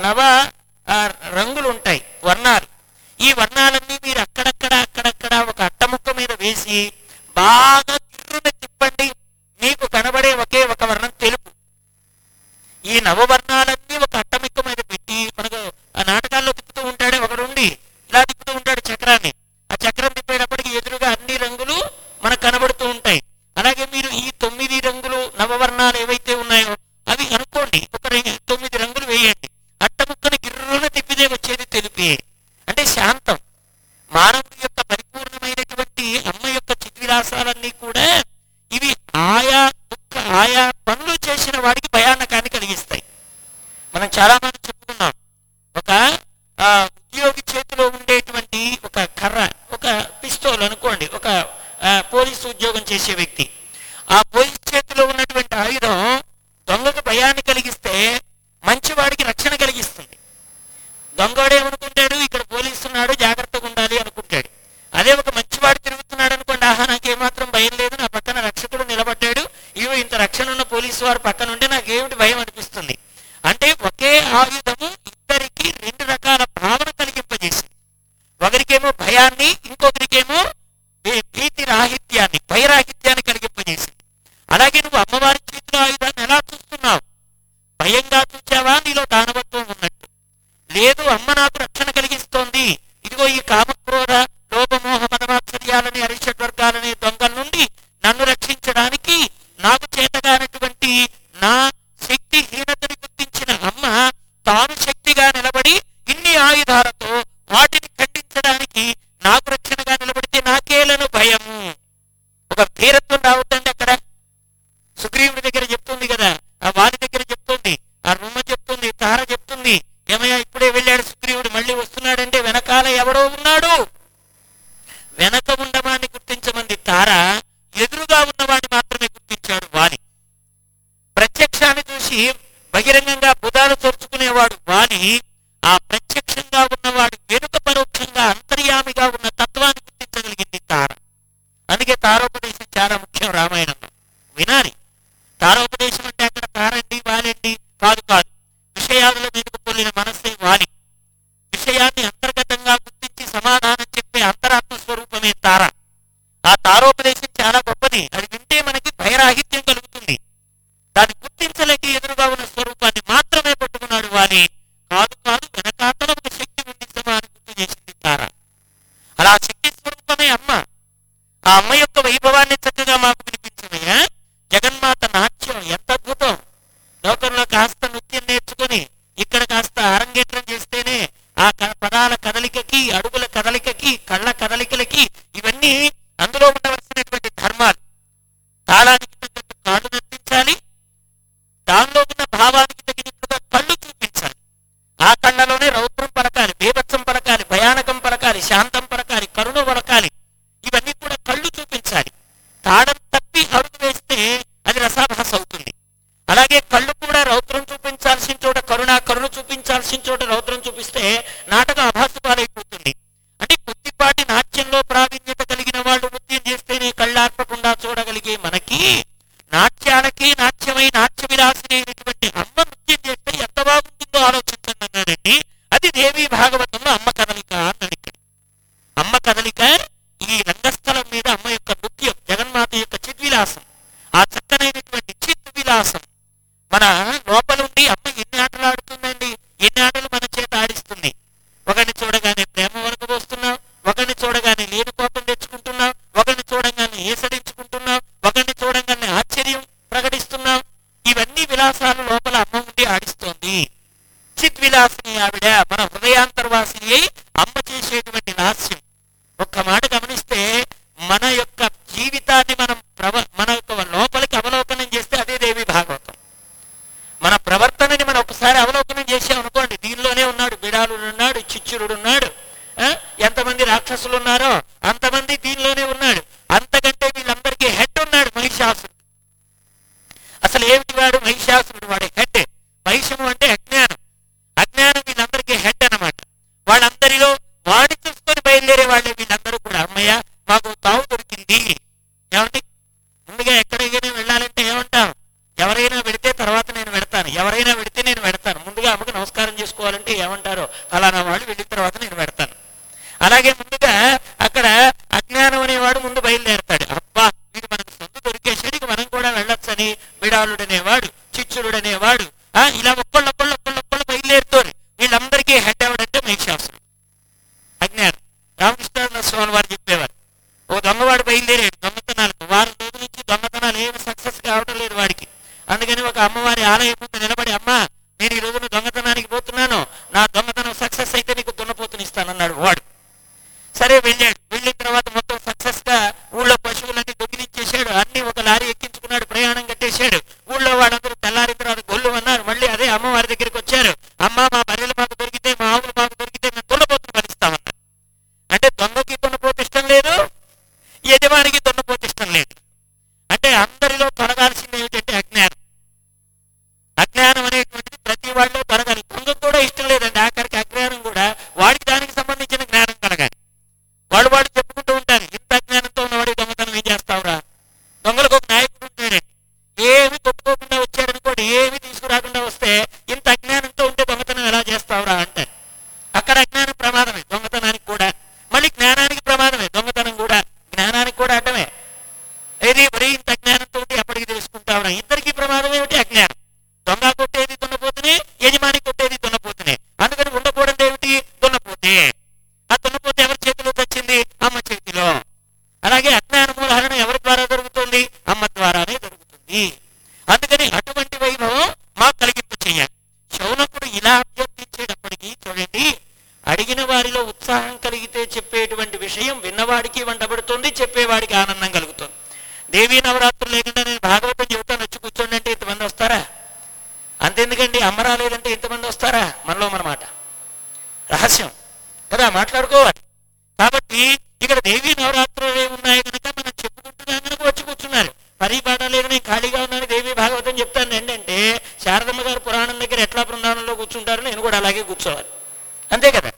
నవ ఆ, రంగులు ఉంటాయి వర్ణాలు ఈ వర్ణాలన్నీ మీరు అక్కడక్కడ అక్కడక్కడ ఒక అట్టముక్క మీద వేసి బాగా గిర్రున తిప్పండి మీకు కనబడే ఒకే ఒక వర్ణం తెలుపు ఈ నవవర్ణాలన్నీ ఒక అట్టమిక్క మీద పెట్టి మనకు ఆ నాటకాల్లో తిప్పుతూ ఉంటాడే ఒకడుండి ఇలా తిప్పుతూ ఉంటాడు చక్రాన్ని ఆ చక్రం తిప్పేటప్పటికి ఎదురుగా అన్ని రంగులు మనకు కనబడుతూ ఉంటాయి అలాగే మీరు ఈ తొమ్మిది రంగులు నవవర్ణాలు ఏవైతే ఉన్నాయో అవి అనుకోండి ఒక రంగు- తొమ్మిది రంగులు వేయండి అట్టముక్కని గిర్రున తిప్పితే వచ్చేది తెలిపే అంటే శాంతం మానవుడి యొక్క పరిపూర్ణమైనటువంటి అమ్మ యొక్క చిద్విలాసాలన్నీ కూడా ఇవి ఆయా దుఃఖ ఆయా పనులు చేసిన వాడికి భయానకాన్ని కలిగిస్తాయి మనం చాలా మంది చెప్పుకున్నాం ఒక ఆ, ఉద్యోగి చేతిలో ఉండేటువంటి ఒక కర్ర ఒక పిస్తోల్ అనుకోండి ఒక ఆ, పోలీసు ఉద్యోగం చేసే వ్యక్తి ఆ పోలీస్ చేతిలో ఉన్నటువంటి ఆయుధం దొంగకు భయాన్ని కలిగిస్తే మంచివాడికి రక్షణ కలిగిస్తుంది దొంగవాడు ఏమనుకుంటాడు ఇక్కడ పోలీసు ఉన్నాడు జాగ్రత్తగా ఉండాలి అనుకుంటాడు అదే ఒక మంచివాడు తిరుగుతున్నాడు అనుకోండి ఆహా నాకు ఏమాత్రం భయం లేదు నా పక్కన రక్షకుడు నిలబడ్డాడు ఇవో ఇంత రక్షణ ఉన్న పోలీసు వారు పక్కన ఉంటే నాకు ఏమిటి భయం అనిపిస్తుంది అంటే ఒకే ఆయుధము ఇద్దరికి రెండు రకాల భావన కలిగింపజేసింది ఒకరికేమో భయాన్ని ఇంకొకరికేమో భీ- భీతి రాహిత్యాన్ని భయరాహిత్యాన్ని కలిగింపజేసింది అలాగే నువ్వు అమ్మవారి చేతిలో ఆయుధాన్ని ఎలా చూస్తున్నావు భయంగా చూచావా నీలో దానవత్వం ఉన్నట్టు లేదు అమ్మ నాకు రక్షణ కలిగిస్తోంది ఇదిగో ఈ కామక్రోధ లోపమోహ మదమాత్సర్యాలని అరిషడ్ వర్గాలని దొంగల నుండి నన్ను రక్షించడానికి నాకు చేతగానటువంటి నా శక్తిహీనతని గుర్తించిన అమ్మ తాను శక్తిగా నిలబడి ఇన్ని ఆయుధాలతో వాటిని ఖండించడానికి నాకు రక్షణగా నిలబడితే నాకేలను భయము ఒక ధీరత్వం రావద్దండి అక్కడ సుగ్రీవుడి దగ్గర చెప్తుంది కదా ఆ వారి దగ్గర చెప్తుంది ఆ రుమ్మ చెప్తుంది తార చెప్తుంది ఏమయ్యా ఇప్పుడే వెళ్ళాడు సుగ్రీవుడు మళ్ళీ వస్తున్నాడంటే వెనకాల ఎవడో ఉన్నాడు వెనక ఉండవాన్ని గుర్తించమంది తార ఎదురుగా ఉన్నవాడిని మాత్రమే గుర్తించాడు వాలి ప్రత్యక్షాన్ని చూసి బహిరంగంగా బుధాలు చొరుచుకునేవాడు వాలి ఆ ప్రత్యక్షంగా ఉన్నవాడు వెనుక పరోక్షంగా అంతర్యామిగా ఉన్న తత్వాన్ని గుర్తించగలిగింది తార అందుకే తారోపదేశం చాలా ముఖ్యం రామాయణంలో వినాలి తారోపదేశం అంటే అక్కడ తారండి వాలండి కాదు కాదు విషయాలలో మీదకు పొల్లిన మనస్సే వాలి విషయాన్ని అంతర్గతంగా గుర్తించి సమాధానం చెప్పే అంతరాత్మ స్వరూపమే తార ఆ తారోపదేశం చాలా గొప్పది అది వింటే మనకి భయరాహిత్యం కలుగుతుంది దాన్ని గుర్తించలేక ఎదురుగా ఉన్న స్వరూపాన్ని మాత్రమే పట్టుకున్నాడు వాలి కాదు కాదు వెనకాతల ఒక శక్తి ఉంది సుమా అని గుర్తు చేసింది తార అలా ఆ శక్తి స్వరూపమే అమ్మ ఆ అమ్మ యొక్క వైభవాన్ని చక్కగా మాకు వినిపించమయ్యా జగన్మాత నాట్యం ఎంత అద్భుతం లోకంలో కాస్త నృత్యం నేర్చుకొని ఇక్కడ కాస్త అరంగేట్రం చేస్తేనే ఆ క- పదాల కదలికకి అడుగుల కదలికకి కళ్ళ కదలికలకి ఇవన్నీ అందులో ఉండవలసినటువంటి ధర్మాలు తాళానికి తగ్గట్టు కాళ్ళు నర్తించాలి దానిలో ఉన్న భావానికి తగినట్టుగా కళ్ళు చూపించాలి ఆ కళ్ళలోనే రౌద్రం పలకాలి బీభత్సం పలకాలి భయానకం పలకాలి శాంతం పలకాలి కరుణ పలకాలి ఇవన్నీ కూడా కళ్ళు చూపించాలి తాడం తప్పి అడుగు వేస్తే అది రసాభాస అవుతుంది అలాగే కళ్ళు కూడా రౌద్రం చూపించాల్సిన చోట కరుణ కరుణ చూపించాల్సిన చోట రౌద్రం చూపిస్తే నాటకం అభాసుపాలైపోతుంది అంటే కొద్దిపాటి నాట్యంలో ప్రావీణ్యత కలిగిన వాళ్ళు నృత్యం చేస్తేనే కళ్ళార్పకుండా చూడగలిగే మనకి నాట్యాలకి నాట్యమై నాట్య విలాసినటువంటి అమ్మ నృత్యం చేస్తే ఎంత బాగుంటుందో ఆలోచించండి అన్నాడండి అది దేవి భాగవతంలో అమ్మ కదలిక అన్నాడు ఇక్కడ అమ్మ కదలిక ఈ రంగస్థలం మీద అమ్మ యొక్క నృత్యం జగన్మాత యొక్క చిద్విలాసం ఆ చక్కనైనటువంటి చిత్ విలాసం మన లోపలుండి అమ్మ ఎన్ని ఆటలు ఆడుతుందండి ఎన్ని ఆటలు మన చేత ఆడిస్తుంది ఒకరిని చూడగానే ప్రేమ వరకు పోస్తున్నాం ఒకరిని చూడగానే లేని కోపం తెచ్చుకుంటున్నాం ఒకరిని చూడగానే ఏసడించుకుంటున్నాం ఒకరిని చూడగానే ఆశ్చర్యం ప్రకటిస్తున్నాం ఇవన్నీ విలాసాలు లోపల అమ్మ ఉండి ఆడిస్తోంది చిత్ విలాసిని ఆవిడ మన హృదయాంతర్వాసిని అయి అమ్మ చేసేటువంటి లాస్యం ఒక్క మాట గమనిస్తే మన యొక్క జీవితాన్ని మనం ప్రవ మన యొక్క లోపలికి అవలోకనం చేస్తే అదే దేవి భాగవతం మన ప్రవర్తనని మనం ఒకసారి అవలోకనం చేసాం అనుకోండి దీనిలోనే ఉన్నాడు బిడాలుడు ఉన్నాడు చిచ్చురుడు ఉన్నాడు ఆ? ఎంతమంది రాక్షసులు ఉన్నారో అంతమంది దీనిలోనే ఉన్నాడు అంతకంటే వీళ్ళందరికీ హెడ్ ఉన్నాడు మహిషాసుడు అసలు ఏమిటి వాడు మహిషాసురుడు వాడి హెడ్ మహిషము అంటే అజ్ఞానం అజ్ఞానం వీళ్ళందరికీ హెడ్ అన్నమాట వాళ్ళందరిలో వాడిని చూసుకొని బయలుదేరే వాళ్ళే వీళ్ళందరూ కూడా అమ్మయ్య మాకు తావు దొరికింది ఏమండి ముందుగా ఎక్కడికైనా వెళ్ళాలంటే ఏమంటాం ఎవరైనా వెడితే తర్వాత నేను వెడతాను ఎవరైనా వెడితే నేను వెడతాను ముందుగా అమ్మకు నమస్కారం చేసుకోవాలంటే అలాగే ముందుగా అక్కడ అజ్ఞానం అనేవాడు ముందు బయలుదేరతాడు అబ్బా వీడు మనకు సొంత దొరికేసాడు ఇక మనం కూడా వెళ్ళొచ్చని బిడాలుడనేవాడు చిచ్చులుడనేవాడు ఆ ఇలా ఒక్కళ్ళొక్కళ్ళు ఒక్కళ్ళొక్కళ్ళు బయలుదేరుతారు వీళ్ళందరికీ హెడ్ ఎవడంటే మహిషాసుడు అజ్ఞానం రామకృష్ణ స్వామి వారు చెప్పేవారు ఓ దొంగవాడు బయలుదేరాడు దొంగతనాలకు వారం రోజుల నుంచి దొంగతనాలు ఏమి సక్సెస్ కావడం లేదు వాడికి అందుకని ఒక అమ్మవారి ఆలయం ముందు నిలబడి అమ్మ నేను ఈ రోజున దొంగతనానికి పోతున్నాను నా దొంగతనం సక్సెస్ అయితే నీకు దున్నపోతుని ఇస్తానన్నాడు వాడు సరే వెళ్ళాడు వెళ్ళిన తర్వాత మొత్తం సక్సెస్ గా ఊళ్ళో పశువులన్నీ దొంగిలించేశాడు అన్ని ఒక లారీ ఎక్కించుకున్నాడు ప్రయాణం కట్టేశాడు ఊళ్ళో వాళ్ళందరూ తెల్లారిన తర్వాత గొల్లు అన్నారు మళ్ళీ అదే అమ్మవారి దగ్గరికి వచ్చారు అమ్మ మా బర్రెలు మాకు దొరికితే మా ఆవులు మాకు దొరికితే మేము దున్నపోతుని భరిస్తామన్నారు అంటే దొంగకి దున్నపోతు ఇష్టం లేదు యజమానికి దున్నపోతు ఇష్టం లేదు అంటే అందరిలో తొలగాల్సింది ఏమిటంటే అజ్ఞానం అజ్ఞానం అనేటువంటిది ప్రతి వాళ్ళలో తొలగాలి దొంగకు కూడా ఇష్టం లేదండి ఆఖరికి అజ్ఞానం కూడా వాడికి దానికి సంబంధించిన జ్ఞానం కలగాలి వాడు వాడు చెప్పుకుంటూ ఉంటారు ఇంత అజ్ఞానంతో ఉన్నవాడి దొంగతనం ఏం చేస్తావురా దొంగలకు ఒక నాయకుడు ఉంటాడు ఏమి కొట్టుకోకుండా వచ్చాడనుకోండి ఏమి తీసుకురాకుండా వస్తే ఇంత అజ్ఞానంతో ఉంటే దొంగతనం ఎలా చేస్తావురా అంటారు అక్కడ అజ్ఞానం ప్రమాదమే దొంగతనానికి కూడా మళ్ళీ జ్ఞానానికి ప్రమాదమే దొంగతనం కూడా జ్ఞానానికి కూడా అడ్డమే ఏది మరి ఇంత అజ్ఞానంతో ఉంటే ఎప్పటికి తెలుసుకుంటావురా ఇద్దరికి ప్రమాదం ఏమిటి అజ్ఞానం దొంగ కొట్టేది దున్నపోతునే యజమాని కొట్టేది దున్నపోతునే అందుకని ఉండకూడదు ఏమిటి దున్నపోతే ఆ దున్నపోతే ఎవరి చేతిలో తెచ్చింది అమ్మ చేతిలో అలాగే అజ్ఞాన మూలహరణ ఎవరి ద్వారా జరుగుతుంది అమ్మ ద్వారానే జరుగుతుంది అందుకని అటువంటి వైభవం మాకు కలిగింప చేయాలి శౌనకుడు ఇలా అభ్యర్థించేటప్పటికీ చూడండి అడిగిన వారిలో ఉత్సాహం కలిగితే చెప్పేటువంటి విషయం విన్నవాడికి వంటబడుతుంది చెప్పేవాడికి ఆనందం కలుగుతుంది దేవీ నవరాత్రులు లేకుండా నేను భాగవతం చెబుతాను వచ్చి కూర్చోండి అంటే ఇంతమంది వస్తారా అంతెందుకండి అమ్మ రాలేదంటే ఇంతమంది వస్తారా మనలో మన మాట రహస్యం కదా మాట్లాడుకోవాలి కాబట్టి ఇక్కడ దేవీ నవరాత్రులు ఉన్నాయి కనుక మనం చెప్పుకుంటున్నాం కనుక వచ్చి కూర్చున్నారు పరి పాట లేదు నేను ఖాళీగా ఉన్నాను దేవి భాగవతం చెప్తాను ఏంటంటే శారదమ్మ గారు పురాణం దగ్గర ఎట్లా బృందావనంలో కూర్చుంటారో నేను కూడా అలాగే కూర్చోవాలి అంతే కదా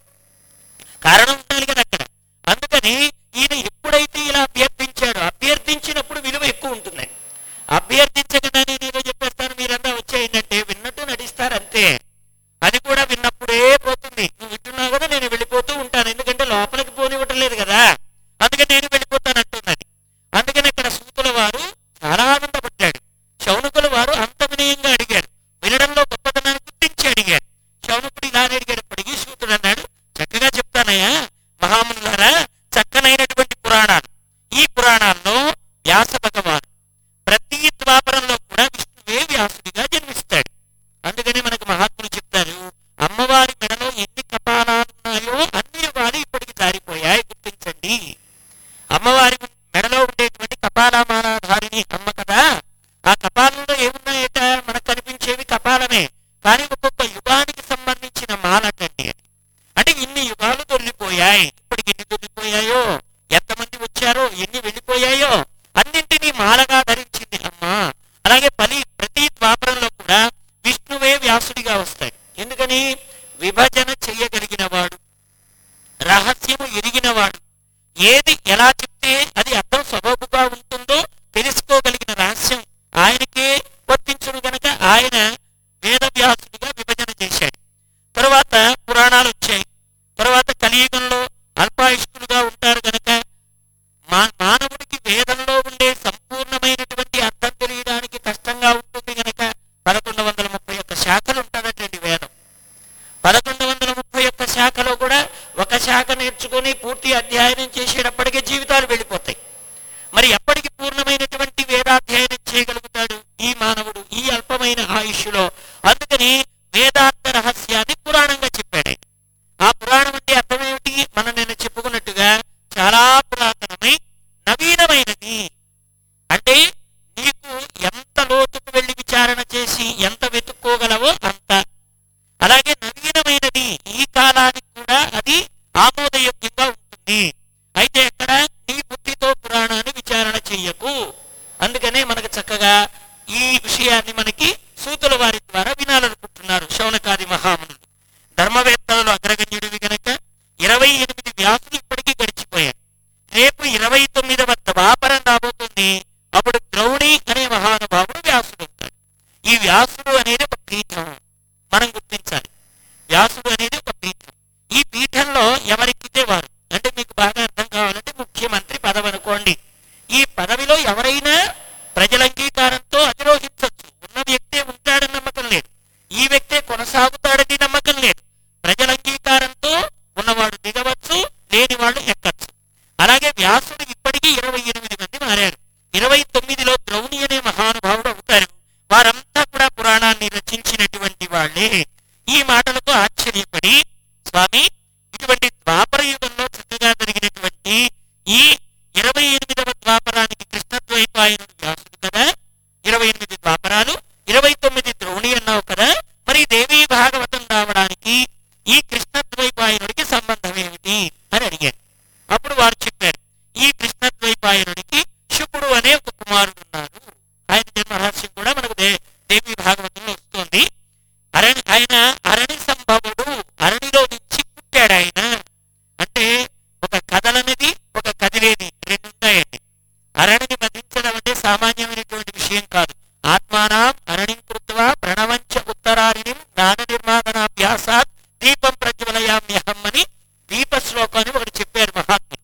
కారణం ఉండాలి కదా అక్కడ అందుకని ఈయన ఎప్పుడైతే ఇలా అభ్యర్థించాడో అభ్యర్థించినప్పుడు విలువ ఎక్కువ ఉంటుందండి అభ్యర్థించకుండా నేను ఏదో చెప్పేస్తాను మీరంతా వచ్చేయండి విన్నట్టు నటిస్తారు అంతే అది కూడా విన్నప్పుడే పోతుంది నువ్వు వింటున్నావు కదా నేను వెళ్ళిపోతూ ఉంటాను ఎందుకంటే లోపలికి పోనివ్వటం లేదు కదా అందుకని నేను వెళ్ళిపోతాను అంటున్నది అందుకని ఇక్కడ సూతుల వారు చాలా ఆనందపడ్డాడు శౌనకుల వారు అంత వినయంగా అడిగారు వినడంలో గొప్పతనాన్ని గుర్తించి అడిగారు శౌనకుడు ఇలా అడిగేటప్పటికీ సూతుడు అన్నాడు చక్కగా చెప్తానయ్యా మహామునులారా చక్కనైనటువంటి పురాణాలు ఈ పురాణాల్లో వ్యాస భగవాన్ ప్రతి ద్వాపరంలో కూడా విష్ణువే వ్యాసుడిగా జన్మిస్తాడు అందుకని మనకు మహాత్ములు చెప్తారు అమ్మవారి మెడలో ఎన్ని కపాలాలు ఉన్నాయో అన్ని వారు ఇప్పటికి జారిపోయాయి గుర్తించండి అమ్మవారి మెడలో ఉండేటువంటి కపాలమాలాధారిని అమ్మ కదా ఆ కపాలంలో ఏమున్నాయట మనకు కనిపించేవి కపాలమే కానీ ఒక్కొక్క యుగానికి సంబంధించిన మాలటండి అది అంటే ఇన్ని యుగాలు దొరికిపోయాయి ఇప్పటికి ఎన్ని దొరికిపోయాయో ఎంతమంది వచ్చారో ఎన్ని వెళ్ళిపోయాయో అన్నింటినీ మాలగా ధరించింది అమ్మ అలాగే పలి ప్రతి ద్వాపరంలో కూడా విష్ణువే వ్యాసుడిగా వస్తాయి ఎందుకని విభజన చెయ్యగలిగిన వాడు రహస్యము ఎరిగినవాడు ఏది ఎలా చెప్తే అది అర్థం సబబుగా ఉంటుందో తెలుసుకోగలిగిన రహస్యం ఆయనకే వర్తించును గనక ఆయన వేదవ్యాసుడిగా విభజన చేశాడు తర్వాత పురాణాలు వచ్చాయి తర్వాత కలియుగంలో అల్పాయుష్కులుగా ఉంటారు గనక మా మానవుడికి వేదంలో ఉండే సంపూర్ణమైనటువంటి అర్థం తెలియడానికి కష్టంగా ఉంటుంది గనక పదకొండు వందల ముప్పై ఒక్క శాఖలు ఉంటుందటండి వేదం పదకొండు వందల ముప్పై ఒక్క శాఖలో కూడా ఒక శాఖ నేర్చుకొని పూర్తి అధ్యయనం చేసేటప్పటికే జీవితాలు వెళ్ళిపోతాయి మరి ఎప్పటికి పూర్ణమైనటువంటి వేదాధ్యయనం చేయగలుగుతాడు ఈ మానవుడు ఈ అల్పమైన ఆయుష్లో అందుకని వేదాంత రహస్యాన్ని పురాణంగా చెప్పాడు ఆయన. ఆ పురాణం అంటే అర్థం ఏమిటి మనం నేను చెప్పుకున్నట్టుగా చాలా పురాతనమై నవీనమైనది అంటే నీకు ఎంత లోతుకు వెళ్ళి విచారణ చేసి ఎంత వెతుక్కోగలవో అంత అలాగే నవీనమైనది ఈ కాలానికి కూడా అది ఆమోదయోగ్యంగా ఉంటుంది అయితే ఎక్కడ నీ బుద్ధితో పురాణాన్ని విచారణ చెయ్యకు అందుకనే మనకు చక్కగా ఈ విషయాన్ని మనకి సూతుల వారి ద్వారా వినాలనుకుంటున్నారు శౌనకాది మహామునులు ధర్మవేత్తలలో అగ్రగణ్యుడివి గనక ఇరవై ఎనిమిది వాళ్ళు ఎక్కచ్చు అలాగే వ్యాసుడు ఇప్పటికీ ఇరవై ఎనిమిది మంది మారారు ఇరవై తొమ్మిదిలో ద్రౌణి అనే మహానుభావుడు అవుతారు వారంతా కూడా పురాణాన్ని రచించినటువంటి వాళ్ళే ఈ మాటలకు ఆశ్చర్యపడి స్వామి ఇటువంటి ద్వాపర యుగంలో చక్కగా జరిగినటువంటి ఈ ఇరవై ఎనిమిదవ ద్వాపరానికి కృష్ణద్వైపాయనుడు వ్యాసుడు కదా ఇరవై ఎనిమిది ద్వాపరాలు ఇరవై తొమ్మిది ద్రోణి అన్నావు కదా మరి దేవీ భాగవతం రావడానికి ఈ కృష్ణద్వైపాయనుడికి సంబంధం ఏమిటి అని అడిగారు అప్పుడు వారు చెప్పారు ఈ కృష్ణద్వైపాయనుడికి శుకుడు అనే ఒక కుమారుడు ఉన్నారు ఆయన జన్మ రహస్యం కూడా మనకు దే దేవి భాగవతంలో వస్తుంది అరణి ఆయన అరణి సంభవుడు అరణిలో నుంచి పుట్టాడు ఆయన అంటే ఒక కథలనేది ఒక కదిలేది రెండు ఉంటాయండి అరణిని మధించడం అంటే సామాన్యమైనటువంటి విషయం కాదు ఆత్మానాం అరణిం కృత్వా ప్రణవంచ ఉత్తరారిణి జ్ఞాన నిర్మాణాభ్యాసాత్ దీపం ప్రజ్వలయామ్యహం అని దీప శ్లోకం అని ఒకటి చెప్పారు మహాత్ములు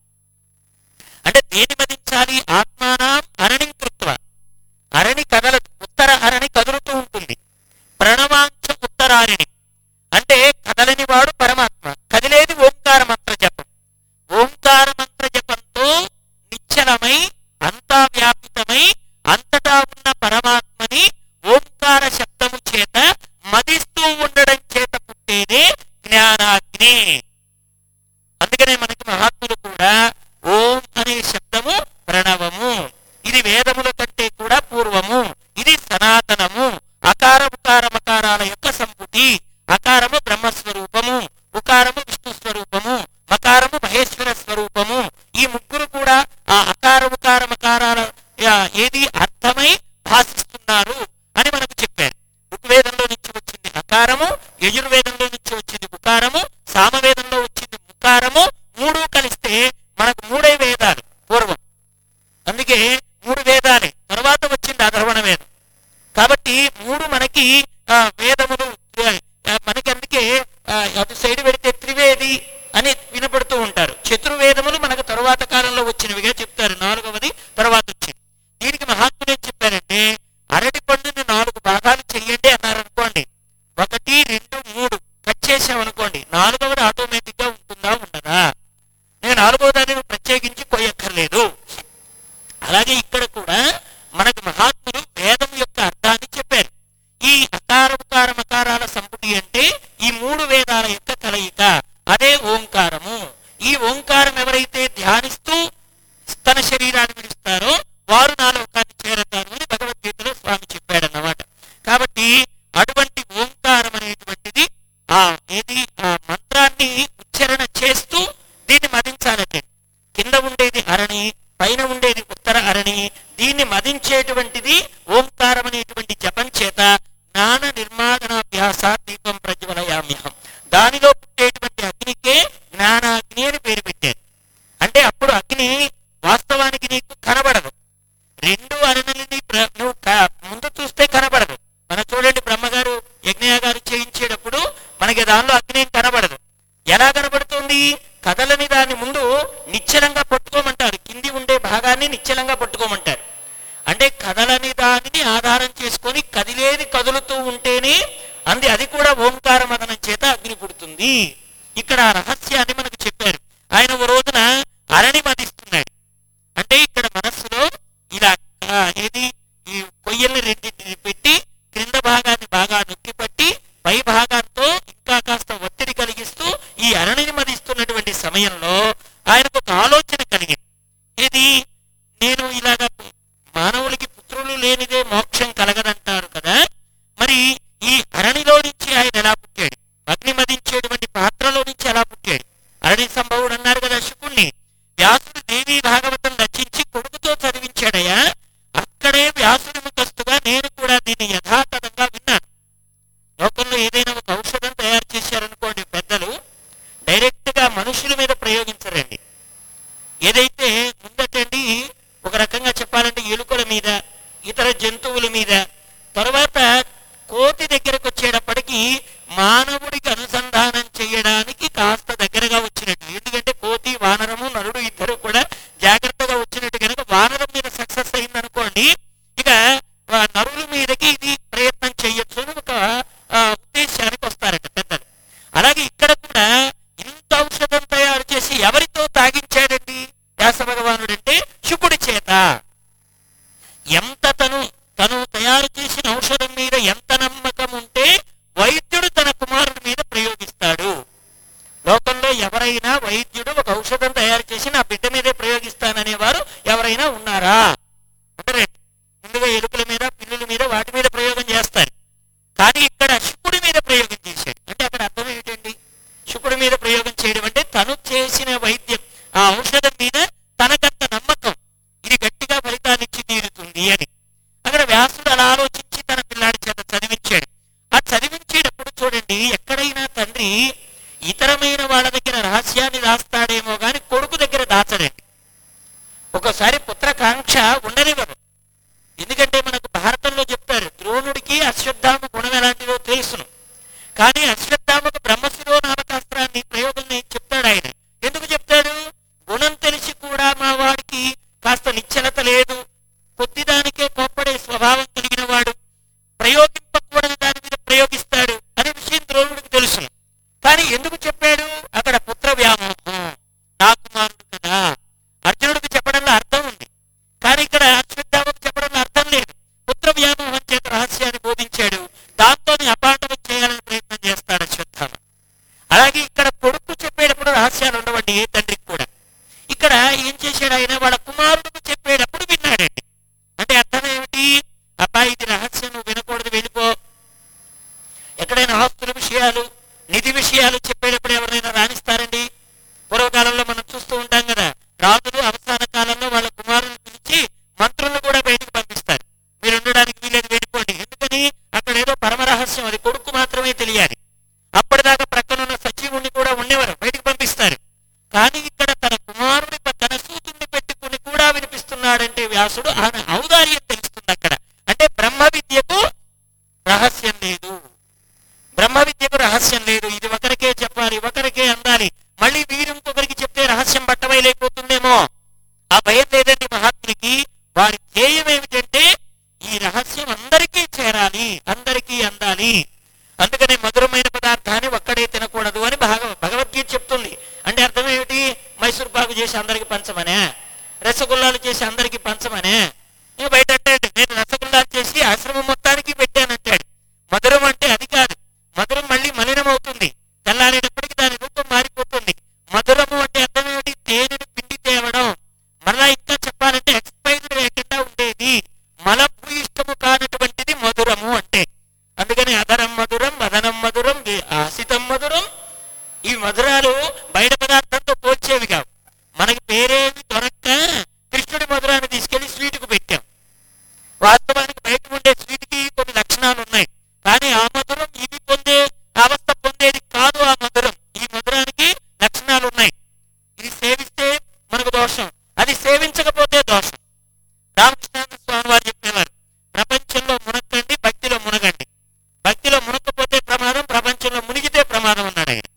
అంటే దేని మదించాలి ఆత్మానాం అరణిం కృత్వ అరణి కదల ఉత్తర అరణి కదులుతూ ఉంటుంది ప్రణవాంచ ఉత్తరారిణి అంటే కదలని వాడు పరమాత్మ కదిలేది ఓంకార మంత్ర జపం ఓంకార మంత్ర జపంతో నిశ్చలమై అంతా వ్యాపితమై అంతటా ఉన్న పరమాత్మని ఓంకార శబ్దము చేత మదిస్తూ ఉండడం చేత పుట్టేదే జ్ఞానాగ్ని అందుకనే మనకి మహాత్ములు కూడా ఓం అనే శబ్దము ప్రణవము ఇది వేదముల కంటే కూడా పూర్వము ఇది సనాతనము అకార ఉకార మకారాల యొక్క సంపుటి అకారము బ్రహ్మస్వరూపము ఉకారము విష్ణు స్వరూపము మకారము మహేశ్వర స్వరూపము ఈ ముగ్గురు కూడా ఆ అకార ఉకార మకారాల ఆ, ఏది అర్థమై భాషిస్తున్నారు అని మనకు చెప్పారు ఋగ్వేదంలో నుంచి వచ్చింది అకారము యజుర్వేదంలో నుంచి వచ్చింది ఉకారము సామవేదంలో వచ్చింది ముకారము మూడు కలిస్తే మనకు మూడే వేదాలు పూర్వం అందుకే మూడు వేదాలే తర్వాత వచ్చింది అధర్వణ వేదం కాబట్టి మూడు మనకి ఆ, వేదములు ఆ, మనకి అందుకే ఆ, అటు సైడ్ పెడితే త్రివేది అని వినపడుతూ ఉంటారు చతుర్వేదములు మనకు తరువాత కాలంలో వచ్చినవిగా చెప్తారు నాలుగవది తర్వాత వచ్చింది దీనికి మహాత్ములు ఏం చెప్పారంటే అరటి పండుని నాలుగు భాగాలు చెయ్యండి అన్నారు అనుకోండి ఒకటి రెండు మూడు కట్ చేసాం అనుకోండి నాలుగవది ఆటోమేటిక్ గా ఉంటుందా ఉండదా నేను నాలుగవ దాన్ని ప్రత్యేకించి కొయ్యక్కర్లేదు అలాగే ఇక్కడ కూడా మనకు మహాత్ములు వేదం యొక్క అర్థాన్ని చెప్పారు ఈ అకార ఉకార మకారాల సంపుటి అంటే ఈ మూడు వేదాల యొక్క కలయిక అదే ఓంకారము ఈ ఓంకారం ఎవరైతే ధ్యానిస్తూ తన శరీరాన్ని విడుస్తారో వారు నా లోకాన్ని చేరతారు అని భగవద్గీతలో స్వామి చెప్పాడన్నమాట కాబట్టి అటువంటి ఓంకారం అనేటువంటిది ఆ ఏది ఆ మంత్రాన్ని ఉచ్చరణ చేస్తూ దీన్ని మదించాలంటే కింద ఉండేది అరణి పైన ఉండేది ఉత్తర అరణి దీన్ని మదించేటువంటిది ఓంకారం అనేటువంటి జపం చేత జ్ఞాన నిర్మాణాభ్యాస దీపం ప్రజ్వలయామ్యహం దానిలో పుట్టేటువంటి అగ్నికే జ్ఞానాగ్ని అని పేరు పెట్టారు అంటే అప్పుడు అగ్ని వాస్తవానికి నీకు కనబడదు రెండు అరణులని ప్ర- నువ్వు క- ముందు చూస్తే కనబడదు మన చూడండి బ్రహ్మగారు యజ్ఞయాగారు చేయించేటప్పుడు మనకి దానిలో అగ్ని ఏం కనబడదు ఎలా కనబడుతుంది కదలని దాని ముందు నిశ్చలంగా పట్టుకోమంటారు కింది ఉండే భాగాన్ని నిశ్చలంగా పట్టుకోమంటారు అంటే కదలని దానిని ఆధారం చేసుకొని కదిలేది కదులుతూ ఉంటేనే అంది అది కూడా ఓంకార మదనం చేత అగ్ని పుడుతుంది ఇక్కడ ఆ రహస్యాన్ని మనకు చెప్పారు ఆయన ఓ రోజున అరణి మదిస్తున్నాడు అంటే ఇక్కడ మనస్సులో ఇలా ఆ, ఏది ఈ కొయ్యల్ని రెండింటిని పెట్టి క్రింద భాగాన్ని బాగా నొక్కి పట్టి పై భాగాంతో ఇంకా కాస్త ఒత్తిడి కలిగిస్తూ ఈ అరణిని మదిస్తున్నటువంటి సమయంలో ఆయనకు ఒక ఆలోచన కలిగింది ఇది నేను ఇలాగ మానవులకి పుత్రులు లేనిదే మోక్షం కలగదంటారు కదా మరి ఈ అరణిలో నుంచి ఆయన ఎలా పుట్టాడు అగ్ని మదించేటువంటి పాత్రలో నుంచి ఎలా పుట్టాడు అరణి సంభవ ఔషధం తయారు చేసి నా బిడ్డ మీదే ప్రయోగిస్తాననేవారు ఎవరైనా ఉన్నారా ఉండరండి ముందుగా ఎలుకల మీద పిల్లుల మీద వాటి మీద ప్రయోగం చేస్తారు కానీ ఇక్కడ శుకుడి మీద ప్రయోగం చేశాడు అంటే అక్కడ అర్థం ఏమిటండి శుకుడి మీద ప్రయోగం చేయడం అంటే తను చేసిన వైద్యం ఆ ఔషధం మీద తనకంత నమ్మకం ఇది గట్టిగా ఫలితాన్ని ఇచ్చి తీరుతుంది అని అక్కడ వ్యాసుడు అలా ఆలోచించి తన పిల్లాడి చేత చదివించాడు ఆ చదివించేటప్పుడు చూడండి ఎక్కడైనా తండ్రి ఇతరమైన వాళ్ళ దగ్గర రహస్యాన్ని దాస్తాడేమో గాని కొడుకు దగ్గర దాచడండి ఒక్కోసారి పుత్రకాంక్ష ఉండనివ్వదు ఎందుకంటే మనకు భారతంలో చెప్తారు ద్రోణుడికి అశ్వత్థామ గుణం ఎలాంటిదో తెలుసును కానీ అశ్వత్థామకు బ్రహ్మశిరో నామకాస్త్రాన్ని ప్రయోగం నేను చెప్తాడు ఆయన ఎందుకు చెప్తాడు గుణం తెలిసి కూడా మా వాడికి కాస్త నిశ్చలత లేదు కొద్దిదానికే కోప్పడే స్వభావం కలిగిన వాడు ప్రయోగింపకూడని దాని మీద ప్రయోగిస్తాడు అనే విషయం ద్రోణుడికి తెలుసును కానీ ఎందుకు చెప్పాడు అక్కడ పుత్ర వ్యామోహం నా కుమారుడు కదా అర్జునుడికి చెప్పడంలో అర్థం ఉంది కానీ ఇక్కడ అశ్వత్థామకు చెప్పడంలో అర్థం లేదు పుత్ర వ్యామోహం చేత రహస్యాన్ని బోధించాడు దాంతో అపాండవం చేయాలని ప్రయత్నం చేస్తాడు అశ్వత్థామ అలాగే ఇక్కడ కొడుకు చెప్పేటప్పుడు రహస్యాలు ఉండవండి ఏ తండ్రికి కూడా ఇక్కడ ఏం చేశాడు ఆయన వాళ్ళ కుమారుడికి చెప్పేటప్పుడు విన్నాడండి అంటే అర్థం ఏమిటి అబ్బాయి ఇది రహస్యం నువ్వు వినకూడదు వెళ్ళిపో ఎక్కడైనా ఆస్తుల విషయాలు నిధి విషయాలు చెప్పేటప్పుడు ఎవరైనా రాణిస్తారండి పూర్వకాలంలో మనం చూస్తూ ఉంటాం కదా రాజులు అవసాన కాలంలో వాళ్ళ కుమారులను పిలిచి మంత్రులను కూడా బయటకు పంపిస్తారు మీరు ఉండడానికి వీలేదు వెళ్ళిపోండి ఎందుకని అక్కడ ఏదో పరమ రహస్యం అది కొడుకు మాత్రమే తెలియాలి అప్పటిదాకా ప్రక్కనున్న సచివుణ్ణి కూడా ఉండేవారు బయటకు పంపిస్తారు కానీ ఇక్కడ తన కుమారుడి ప- తన సూతుని పెట్టుకుని కూడా వినిపిస్తున్నాడంటే వ్యాసుడు ఆయన ఔదార్యం తెలుస్తుంది అక్కడ అంటే బ్రహ్మ విద్యకు రహస్యం లేదు బ్రహ్మ విద్యకు రహస్యం లేదు ఇది ఒకరికే చెప్పాలి ఒకరికే అందాలి మళ్ళీ వీరు ఇంకొకరికి చెప్తే రహస్యం బట్టబయలైపోతుందేమో ఆ భయం లేదండి మహాత్మునికి వారి ధ్యేయం ఏమిటంటే ఈ రహస్యం అందరికీ చేరాలి అందరికీ అందాలి అందుకనే మధురమైన పదార్థాన్ని ఒక్కడే తినకూడదు అని భాగ భగవద్గీత చెప్తుంది అంటే అర్థం ఏమిటి మైసూర్ పాకు చేసి అందరికి పంచమనే రసగుల్లాలు చేసి అందరికి పంచమనే ఇంకా బయట అంటాడు నేను రసగుల్లాలు చేసి ఆశ్రమం మొత్తానికి పెట్టానంటాడు మధురం అంటే అది కాదు మధురం మళ్ళీ మలినం అవుతుంది తెల్లారేటప్పటికి దాని రూపం మారిపోతుంది మధురము అంటే అర్థం ఏమిటి తేనెను పిండి తేవడం మళ్ళా ఇంకా చెప్పాలంటే ఎక్స్పైర్డ్ లేకుండా ఉండేది మలభూయిష్టము కానటువంటిది మధురము అంటే అందుకని అధరం మధురం వదనం మధురం వి- ఆసితం మధురం ఈ మధురాలు బయట పదార్థంతో పోల్చేవి కావు మనకి పేరేమి దొరక్క కృష్ణుడి మధురాన్ని తీసుకెళ్లి స్వీట్కు పెట్టాం వాస్తవానికి బయట ఉండే స్వీట్కి కొన్ని లక్షణాలు ఉన్నాయి కానీ ఆ మధురం ఇది పొందే అవస్థ పొందేది కాదు ఆ మధురం ఈ మధురానికి లక్షణాలు ఉన్నాయి ఇది సేవిస్తే మనకు దోషం అది సేవించకపోతే దోషం రామకృష్ణ స్వామి వారు చెప్పేవారు ప్రపంచంలో మునక్కండి భక్తిలో మునగండి భక్తిలో మునక్కపోతే ప్రమాదం ప్రపంచంలో మునిగితే ప్రమాదం అన్నాడు ఆయన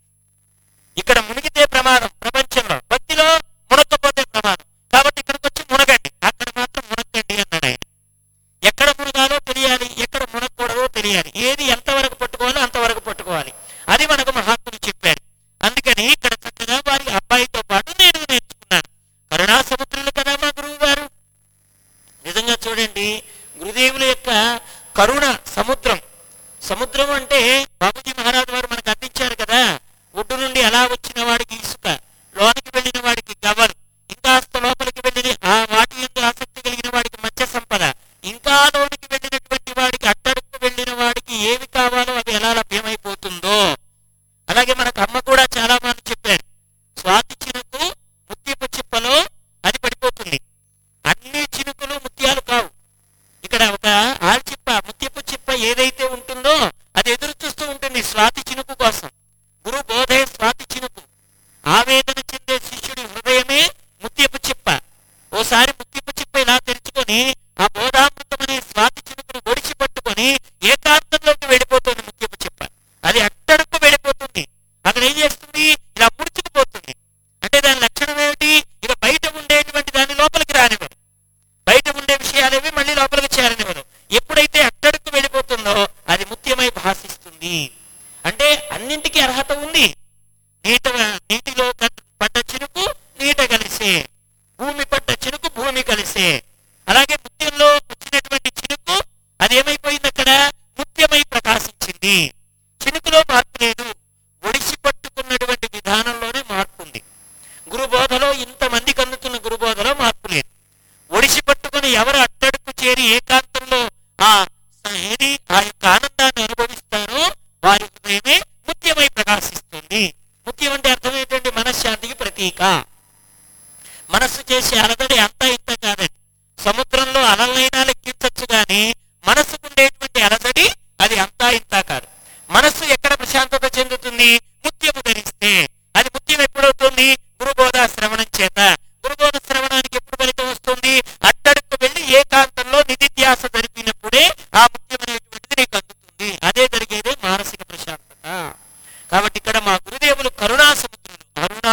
ఇక్కడ మునిగితే ప్రమాదం ప్రపంచంలో భక్తిలో మునక్కపోతే ప్రమాదం కాబట్టి ఇక్కడికి వచ్చి మునగండి అక్కడ మాత్రం మునక్కండి అన్నాడు ఆయన ఎక్కడ మునగాలో తెలియాలి ఎక్కడ మునగకూడదో తెలియాలి ఏది ఎంతవరకు పట్టుకోవాలో అంతవరకు పట్టుకోవాలి అది మనకు మహాత్ములు చెప్పారు అందుకని ఇక్కడ చక్కగా వారి అబ్బాయితో పాటు నేను నేర్చుకున్నాను కరుణా సముద్రులు కదా మా గురువు గారు నిజంగా చూడండి గురుదేవుల యొక్క కరుణ సముద్రం సముద్రం అంటే బాబుజీ మహారాజు వారు మనకు అందించారు కదా ఒడ్డు నుండి అలా వచ్చిన వాడికి ఇసుక లోనికి వెళ్ళిన వాడికి గవలు ఇంకాస్త లోపలికి వెళ్ళిన ఆ వాటి ఎందు ఆసక్తి కలిగిన వాడికి మత్స్య సంపద ఇంకా లోనికి వెళ్ళినటువంటి వాడికి అట్టడుకు వెళ్ళిన వాడికి ఏవి కావాలో అవి ఎలా లభ్యమైపోతుందో అలాగే మనకు అమ్మ కూడా చాలా మంది చెప్పారు స్వాతి చినుకు ముత్యపు చిప్పలో అది పడిపోతుంది అన్ని చినుకులు ముత్యాలు కావు ఇక్కడ ఒక ఆల్చిప్ప ముత్యపు చిప్ప ఏదైతే ఉంటుందో అది ఎదురు చూస్తూ ఉంటుంది స్వాతి చినుకు కోసం గురు బోధే స్వాతి చినుకు ఆవేదన చెందే శిష్యుడి హృదయమే ముత్యపు చిప్ప ఓసారి ముత్యపు చిప్ప ఇలా తెరుచుకొని ఆ బోధామృతం అనే స్వాతి చినుకును ఒడిచి పట్టుకొని ఏకాంతంలోకి వెళ్ళిపోతుంది ముత్యపు చిప్ప అది అట్టడుకు వెళ్ళిపోతుంది అక్కడ ఏం చేస్తుంది ఇలా ముడుచుకుపోతుంది అంటే దాని లక్షణం ఏమిటి ఇక బయట ఉండేటువంటి దాని లోపలికి రానివ్వదు బయట ఉండే విషయాలేవి మళ్ళీ లోపలికి చేరనివ్వదు ఎప్పుడైతే అట్టడుకు వెళ్ళిపోతుందో అది ముత్యమై భాషిస్తుంది అంటే అన్నింటికీ అర్హత ఉంది నీట నీటిలో క- పడ్డ చినుకు నీట కలిసే భూమి పడ్డ చినుకు భూమి కలిసే అలాగే ముత్యంలో వచ్చినటువంటి చినుకు అది ఏమైపోయింది అక్కడ ముత్యమై ప్రకాశించింది చినుకులో మార్పు లేదు ఒడిసి పట్టుకున్నటువంటి విధానంలోనే మార్పు ఉంది గురు బోధ గురుబోధలో ఇంతమందికి అందుతున్న గురుబోధలో మార్పు లేదు ఒడిసి పట్టుకుని ఎవరు అట్టడుకు చేరి ఏకాంతంలో ఆ ఏది ఆ యొక్క ఆనందాన్ని అనుభవిస్తారో వారి హృదయమే ముత్యమై ప్రకాశిస్తుంది ముత్యం అంటే అర్థం ఏంటంటే మనశ్శాంతికి ప్రతీక మనస్సు చేసే అలదడి అంతా ఇంత కాదండి సముద్రంలో అలలైనా లెక్కించవచ్చు గాని మనస్సుకు ఉండేటువంటి అలదడి అది అంతా ఇంత కాదు మనస్సు ఎక్కడ ప్రశాంతత చెందుతుంది ముత్యము ధరిస్తే అది ముత్యం ఎప్పుడవుతుంది గురుబోధ శ్రవణం చేత గురుబోధ శ్రవణానికి ఎప్పుడు ఫలితం వస్తుంది అట్టడుకు వెళ్ళి ఏకాంతంలో నిధిధ్యాస జరిపినప్పుడే ఆ ముత్యం అనేటువంటిది నీకు అందుతుంది అదే జరిగేదే మానసిక ప్రశాంతత కాబట్టి ఇక్కడ మా గురుదేవులు కరుణా సముద్రులు కరుణా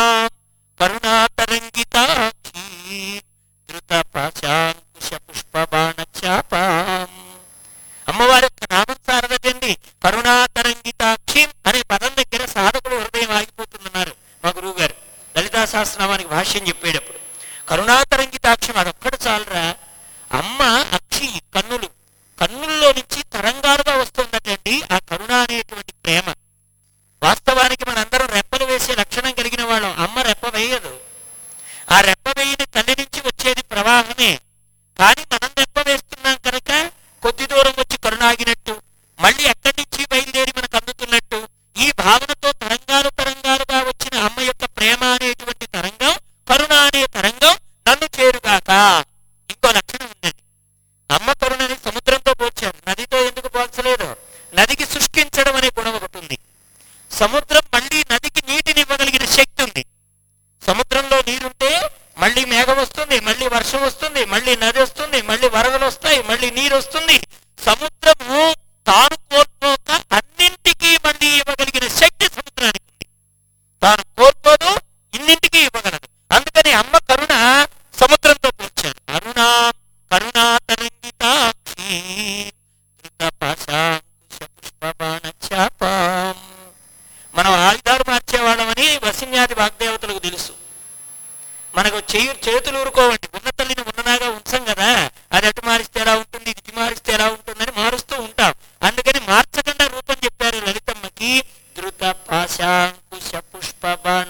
కరుణాతరంగితాక్షి ధృత పాశాంకుశ పుష్పబాణ చాపాం అమ్మవారి యొక్క నామం సారదండి కరుణాతరంగితాక్షి అనే పదం దగ్గర సాధకుడు హృదయం ఆగిపోతుందన్నారు మా గురువు గారు లలితా సహస్రనామానికి భాష్యం చెప్పేటప్పుడు కరుణాతరంగితాక్షం అదొక్కడు చాలరా అమ్మ అక్షి కన్నులు కన్నుల్లో నుంచి తరంగాలుగా వస్తుందటండి ఆ కరుణ అనేటువంటి ప్రేమ వాస్తవానికి మనందరం రెప్పలు వేసే లక్షణం కలిగిన వాళ్ళం అమ్మ రెప్ప వేయదు ఆ రెప్ప వేయని తల్లి నుంచి వచ్చేది ప్రవాహమే కానీ మనం రెప్ప వేస్తున్నాం కనుక కొద్ది దూరం వచ్చి కరుణాగినట్టు మళ్ళీ ఎక్కడి నుంచి బయలుదేరి మనకు అందుతున్నట్టు ఈ భావనతో తరంగాలు తరంగాలుగా వచ్చిన అమ్మ యొక్క ప్రేమ అనేటువంటి తరంగం కరుణ అనే తరంగం నన్ను చేరుగాక ఇంకో లక్షణం ఉందండి అమ్మ కరుణని సముద్రంతో పోల్చారు నదితో ఎందుకు పోల్చలేదు నదికి శుష్కించడం అనే గుణం ఒకటి ఉంది సముద్రం మళ్ళీ నదికి నీటిని ఇవ్వగలిగిన శక్తి ఉంది సముద్రంలో నీరుంటే మళ్ళీ మేఘం వస్తుంది మళ్ళీ వర్షం వస్తుంది మళ్ళీ నది వస్తుంది మళ్ళీ వరదలు వస్తాయి మళ్ళీ నీరు వస్తుంది సముద్రము తాను కోల్పోక అన్నింటికీ మళ్ళీ ఇవ్వగలిగిన శక్తి సముద్రానికి ఉంది తాను కోల్పోదు ఇన్నింటికి ఇవ్వగలదు అందుకని అమ్మ కరుణ సముద్రంతో పోల్చారు కరుణ కరుణా తరంగితాక్షి ధృత పాశాంకుశ పుష్పబాణ చాపాం మనం ఆయుధాలు మార్చేవాళ్ళమని వసిన్యాది వాగ్దేవతలకు తెలుసు మనకు చేయి చేతులు ఊరుకోవండి ఉన్న తల్లిని ఉన్ననాగా ఉంచం కదా అది అటు మారిస్తే ఎలా ఉంటుంది ఇది ఇటు మారిస్తే ఎలా ఉంటుందని మారుస్తూ ఉంటాం అందుకని మార్చకుండా రూపం చెప్పారు లలితమ్మకి ధృత పాశాంకుశ పుష్ప బాణ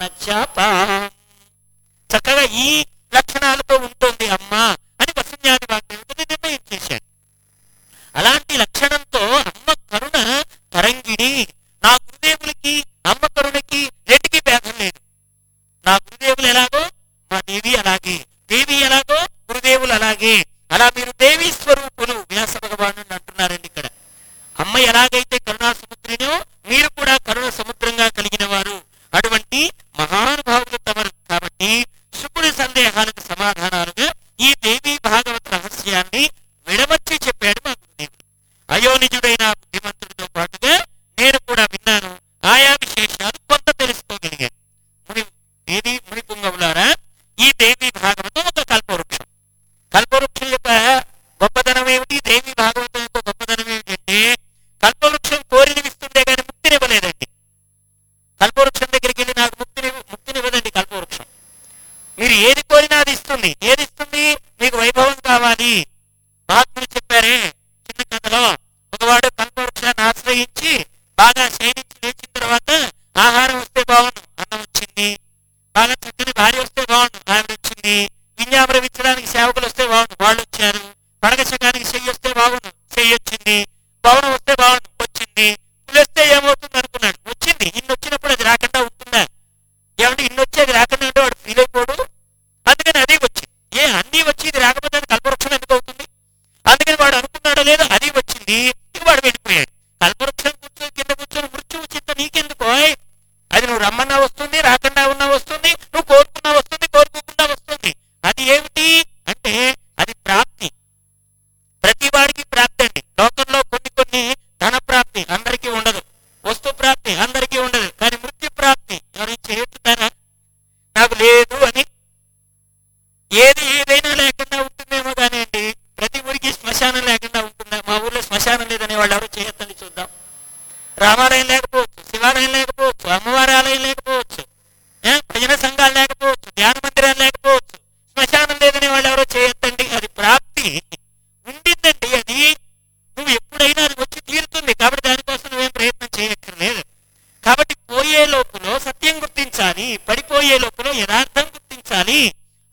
చక్కగా ఈ లక్షణాలతో ఉంటుంది అమ్మ అని వసిన్యాది వాగ్దేవతని నిర్ణయం చేశాడు అలాంటి లక్షణంతో అమ్మ కరుణ తరంగిణి నా గురుదేవులకి అమ్మ కరుణకి రెండుకి భేదం లేదు నా గురుదేవులు ఎలాగో మా దేవి అలాగే దేవి ఎలాగో గురుదేవులు అలాగే అలా మీరు దేవి స్వరూపులు వ్యాస భగవాను అంటున్నారండి ఇక్కడ అమ్మ ఎలాగైతే కరుణా సముద్రినో మీరు కూడా కరుణ సముద్రంగా కలిగిన వారు అటువంటి మహానుభావులు తమరు కాబట్టి శుకుడి సందేహాలకు సమాధానాలుగా ఈ దేవి భాగవత రహస్యాన్ని విడమర్చి చెప్పాడు మా గురుదేవుడు అయోనిజుడైన ఆ బుద్ధిమంతుడితో పాటుగా నేను కూడా విన్నాను ఆయా విశేషాలు కొంత తెలుసుకోగలిగాను ముని దేవి ముని పుంగవులారా ఈ దేవి భాగవతం ఒక కల్పవృక్షం కల్పవృక్షం యొక్క గొప్పదనం ఏమిటి దేవి భాగవతం యొక్క గొప్పదనం ఏమిటంటే కల్పవృక్షం కోరిని ఇస్తుండే కానీ ముక్తినివ్వలేదండి కల్పవృక్షం దగ్గరికి వెళ్ళి నాకు ముక్తిని ముక్తినివ్వదండి కల్పవృక్షం మీరు ఏది కోరినా అది ఇస్తుంది ఏది ఇస్తుంది మీకు వైభవం కావాలి మహాత్ములు చెప్పారే చిన్న కథలో ఒకవాడు కల్పవృక్షాన్ని ఆశ్రయించి బాగా శయనించి లేచిన తర్వాత ఆహారం వస్తే బాగుండు అన్నం వచ్చింది బాగా చక్కని భార్య వస్తే బాగుండు ఆవిడ వచ్చింది వింజామర విచ్చడానికి సేవకులు వస్తే బాగుండు వాళ్ళు వచ్చారు పడగశకానికి చెయ్యి వస్తే బాగుండు చెయ్యి వచ్చింది భవనం వస్తే బాగుండు వచ్చింది పులిస్తే ఏమవుతుంది అనుకున్నాడు వచ్చింది ఇన్ని వచ్చినప్పుడు అది రాకుండా ఉంటుందా ఏమంటే ఇన్ని వచ్చేది రాకుండా ఉంటే వాడు ఫీల్ అయిపోడు అందుకని అది వచ్చింది ఏ అన్నీ వచ్చి ఇది రాకపోతే అది కల్పవృక్షం ఎందుకు అవుతుంది అందుకని వాడు అనుకున్నాడో లేదో అది వచ్చింది ఇక వాడు వెళ్ళిపోయాడు కల్పవృక్షం కూర్చొని కింద కూర్చొని మృత్యువు చింత నీకెందుకో అది నువ్వు రమ్మన్నా వస్తుంది రాకుండా ఉన్నా వస్తుంది నువ్వు కోరుకున్నా వస్తుంది కోరుకోకుండా వస్తుంది అది ఏమిటి అంటే అది ప్రాప్తి ప్రతి వాడికి ప్రాప్తి అండి లోకంలో కొన్ని కొన్ని ధన ప్రాప్తి అందరికీ ఉండదు వస్తు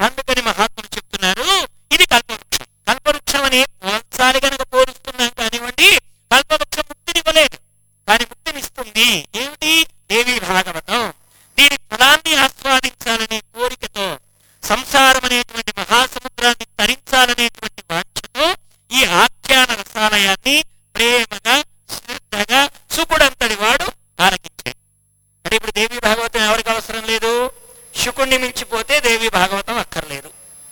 అందుకని మహాత్ములు చెప్తున్నారు ఇది కల్పవృక్షం కల్పవృక్షం అని పోల్చాలి కనుక పోలుస్తున్నాం కానివ్వండి కల్పవృక్షం ముక్తినివ్వలేదు కానీ ముక్తినిస్తుంది ఏమిటి దేవి భాగవతం దీని ఫలాన్ని ఆస్వాదించాలనే కోరికతో సంసారం అనేటువంటి మహాసముద్రాన్ని తరించాలనేటువంటి వాంఛతో ఈ ఆఖ్యాన రసాలయాన్ని ప్రేమగా శ్రద్ధగా సుకుడంతటి వాడు ఆలకించాడు అంటే ఇప్పుడు దేవి భాగవతం ఎవరికి అవసరం లేదు శుకుణ్ణి మించిపోతే దేవి భాగవతం అక్కర్లేదు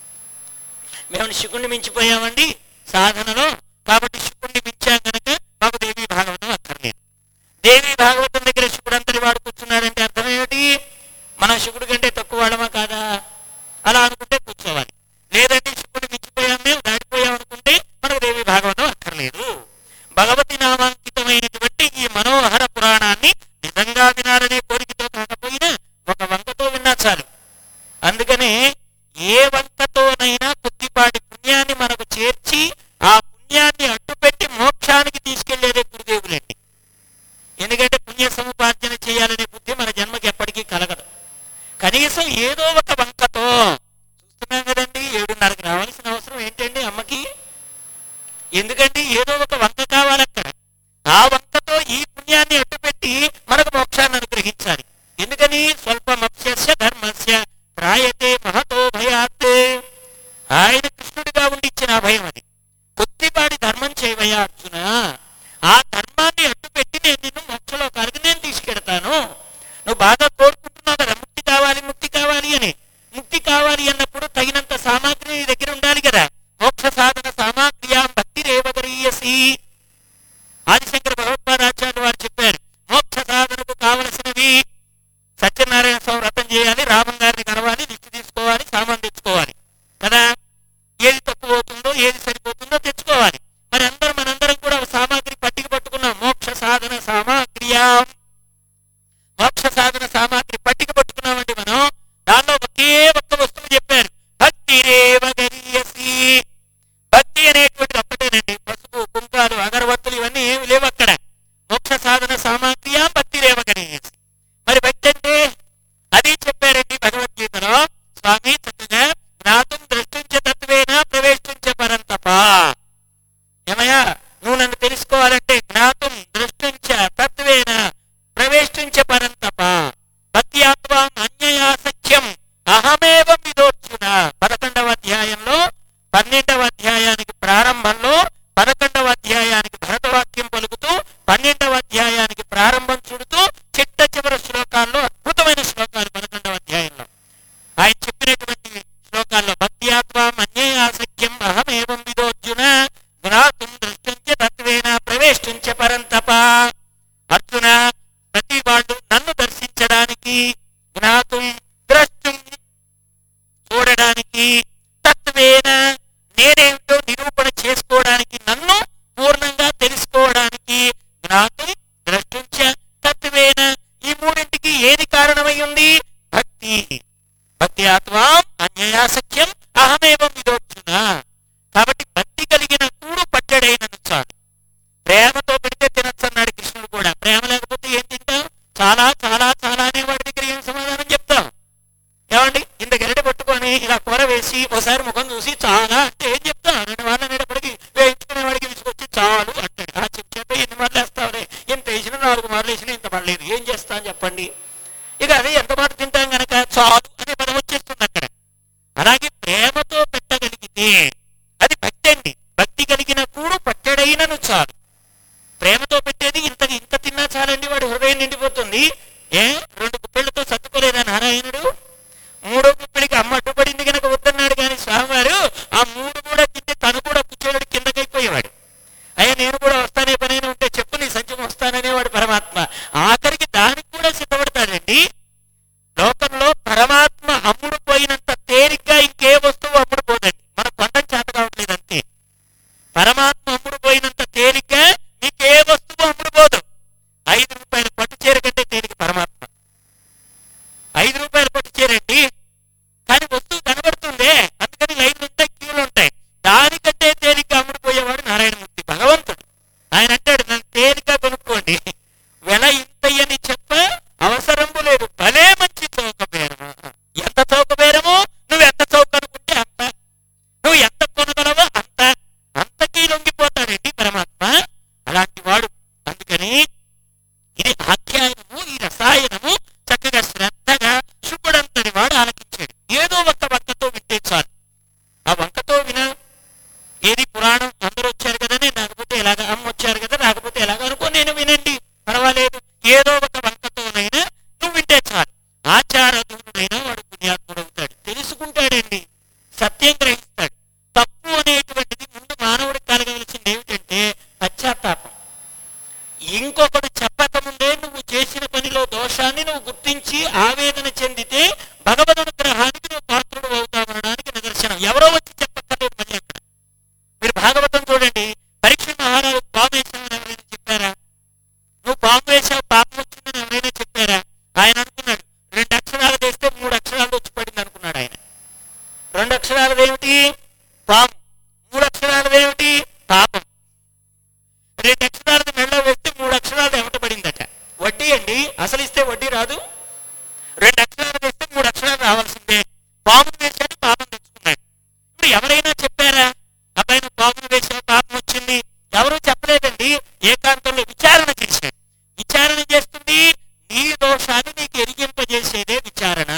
మేము శుకుణ్ణి మించిపోయామండి సాధనలో కాబట్టి శుకుణ్ణి మించాం కనుక మాకు దేవి భాగవతం అక్కర్లేదు దేవి భాగవతం దగ్గర శుకుడు అంతటి వాడు కూర్చున్నాడంటే అర్థం ఏమిటి మనం శుకుడు కంటే తక్కువ వాళ్ళమా కాదా అలా అనుకుంటే కూర్చోవాలి లేదంటే శుకుడు మించిపోయాం మేము దాటిపోయాం అనుకుంటే మనకు దేవి భాగవతం అక్కర్లేదు భగవతి నామాంకితమైనటువంటి ఈ మనోహర పురాణాన్ని నిజంగా వినాలనే కోరికతో కాకపోయినా ఒక వంకతో విన్నా చాలు అందుకనే ఏ వంకతోనైనా కొద్దిపాటి పుణ్యాన్ని మనకు చేర్చి ఆ పుణ్యాన్ని అడ్డుపెట్టి మోక్షానికి తీసుకెళ్లేదే గురుదేవులండి ఎందుకంటే పుణ్య సముపార్జన చేయాలనే బుద్ధి మన జన్మకి ఎప్పటికీ కలగదు కనీసం ఏదో ఒక వంకతో చూస్తున్నాం కదండి ఏడున్నరకి రావాల్సిన అవసరం ఏంటండి అమ్మకి ఎందుకంటే ఏదో ఒక వంక కావాలి అక్కడ ఆ వంకతో ఈ పుణ్యాన్ని అడ్డుపెట్టి మనకు మోక్షాన్ని అనుగ్రహించాలి ఎందుకని స్వల్పమప్స్య ధర్మస్య ప్రాయతే మహతో భయాత్ ఆయన కృష్ణుడిగా ఉండి ఇచ్చిన అభయం అది కొద్దిపాటి ధర్మం చేయవయ్యా అర్జున ఆ ధర్మాన్ని అడ్డుపెట్టి నేను నిన్ను మోక్షలోకానికి నేను తీసుకెడతాను నువ్వు బాగా కోరుకుంటున్నావు కదా ముక్తి కావాలి ముక్తి కావాలి అని ముక్తి కావాలి అన్నప్పుడు తగినంత సామాగ్రి నీ దగ్గర ఉండాలి కదా మోక్ష సాధన సామాగ్ర్యాం భక్తి రేవగరీయసి ఆదిశంకర భగవత్పాదాచార్యులు వారు చెప్పారు మోక్ష సాధనకు కావలసినవి సత్యనారాయణ స్వామి వ్రతం చేయాలి రామం గారిని కలవాలి లిస్టు తీసుకోవాలి సామాన్ తెచ్చుకోవాలి కదా ఏది తక్కువ అవుతుందో ఏది సరిపోతుందో తెచ్చుకోవాలి మరి అందరం మనందరం కూడా ఒక సామాగ్రి పట్టిక పట్టుకున్నాం మోక్ష సాధన సామాగ్ర్యా మోక్ష సాధన సామాగ్రి పట్టిక పట్టుకున్నామండి మనం దానిలో ఒకే ఒక్క వస్తువు చెప్పారు భక్తి రేవ గరీయసి భక్తి అనేటువంటి ఒక్కటేనండి పసుపు కుంకాలు అగరవత్తులు ఇవన్నీ ఏమి లేవు అక్కడ మోక్ష సాధన సామాగ్ర్యా భక్తి రేవ గరీయసి మరి భక్తి అంటే అది చెప్పారండి భగవద్గీతలో స్వామి చక్కగా జ్ఞాతం ద్రష్టించ తత్వేన ప్రవేశించ పరంతప ఏమయ్యా నువ్వు నన్ను తెలుసుకోవాలంటే జ్ఞాతం దృష్టించ తత్వేన ప్రవేశించ పరంతప భక్త్యాత్వా అన్యయా సఖ్యం అహమేవ విదోర్చున పదకొండవ అధ్యాయంలో పన్నెండవ అధ్యాయానికి ప్రారంభంలో పదకొండవ అధ్యాయానికి భరతవాక్యం పలుకుతూ పన్నెండవ అధ్యాయానికి ప్రారంభం చుడుతూ చిట్ట చివరి శ్లోకాల్లో అద్భుతమైన శ్లోకాలు పదకొండవ అధ్యాయంలో ఆయన చెప్పినటువంటి శ్లోకాల్లో భక్త్యాత్వా మన్యయాసఖ్యం అహమేవం విదోర్జున జ్ఞాతుం దృష్టించ తత్వేన ప్రవేశించ పరంతప అర్జున ప్రతి వాళ్ళు నన్ను దర్శించడానికి జ్ఞాతుం ద్రష్టుం చూడడానికి తత్వేన నేనేమిటో నిరూపణ చేసుకోవడానికి నన్ను పూర్ణంగా తెలుసుకోవడానికి జ్ఞాతుం ద్రష్టుంచ తత్వేన ఈ మూడింటికి ఏది కారణమై ఉంది భక్తి భక్తి ఆత్మా అన్యయా సఖ్యం అహమేవం విదోర్జున కాబట్టి భక్తి కలిగిన కూడు పట్టడైనను చాలు ప్రేమతో పెడితే తినచ్చు అన్నాడు కృష్ణుడు కూడా ప్రేమ లేకపోతే ఏం తింటాం చాలా చాలా చాలా అనే వాడి దగ్గర ఏం సమాధానం చెప్తాం ఏమండి ఇంత గరిటె పట్టుకొని ఇలా కూర వేసి ఒకసారి ముఖం చూసి చాలా అంటే ఏం చెప్తా రెండు వాళ్ళు అనేటప్పటికి వేయించుకునే వాడికి తీసుకొచ్చి చాలు అంటాడు ఆ చెప్పే ఎన్ని మార్లు వేస్తావులే ఇంత వేసిన నాలుగు మార్లు వేసిన ఇంత పడలేదు ఏం చేస్తాను చెప్పండి ఇక అదే ఎంత మాట తింటాం గనక చాలు అనే పదం వచ్చేస్తుంది అక్కడ అలాగే ప్రేమతో పెట్టగలిగితే అది భక్తి అండి భక్తి కలిగిన కూడు పట్టడైనను చాలు ప్రేమతో పెట్టేది ఇంత ఇంత తిన్నా చాలండి వాడి హృదయం నిండిపోతుంది ఏ రెండు గుప్పెళ్లతో సర్దుకోలేదా నారాయణుడు మూడో గుప్పెడికి అమ్మ అడ్డుపడింది కనుక వద్దన్నాడు కానీ స్వామివారు ఆ మూడు కూడా తెలుసుకుంటాడండి సత్యం గ్రహిస్తాడు తప్పు అనేటువంటిది ముందు మానవుడికి కలగవలసింది ఏమిటంటే పశ్చాత్తాపం ఇంకొకడు చెప్పకముందే నువ్వు చేసిన పనిలో దోషాన్ని నువ్వు గుర్తించి ఆవేదన చెందితే భగవద్ అనుగ్రహానికి నువ్వు పాత్రుడు అవుతామనడానికి నిదర్శనం ఎవరో వచ్చి చెప్పక్కర్లేదు మళ్ళీ అక్కడ మీరు భాగవతం చూడండి పరీక్ష మహారాజు పాము వేసామని ఎవరైనా చెప్పారా నువ్వు పాము వేసావు పాపం వచ్చిందని ఎవరైనా చెప్పారా ఆయన అనుకున్నాడు రెండు అక్షరాలు వేస్తే మూడు అక్షరాలు వచ్చి పడింది అనుకున్నాడు ఆయన రెండు అక్షరాలు ఏమిటి పాము మూడు అక్షరాలు ఏమిటి పాపం రెండు అక్షరాలు మెళ్ళ వేస్తే మూడు అక్షరాలు ఎమట పడిందట వడ్డీ అండి అసలు ఇస్తే వడ్డీ రాదు రెండు అక్షరాలు వేస్తే మూడు అక్షరాలు రావాల్సిందే పాము వేశాడు పాపం తెచ్చుకున్నాడు ఇప్పుడు ఎవరైనా చెప్పారా అబ్బాయి నువ్వు పామును వేసావు పాపం వచ్చింది ఎవరు చెప్పలేదండి ఏకాంతంలో విచారణ చేశాడు విచారణ చేస్తుంది నీ దోషాన్ని నీకు ఎరిగింపజేసేదే విచారణ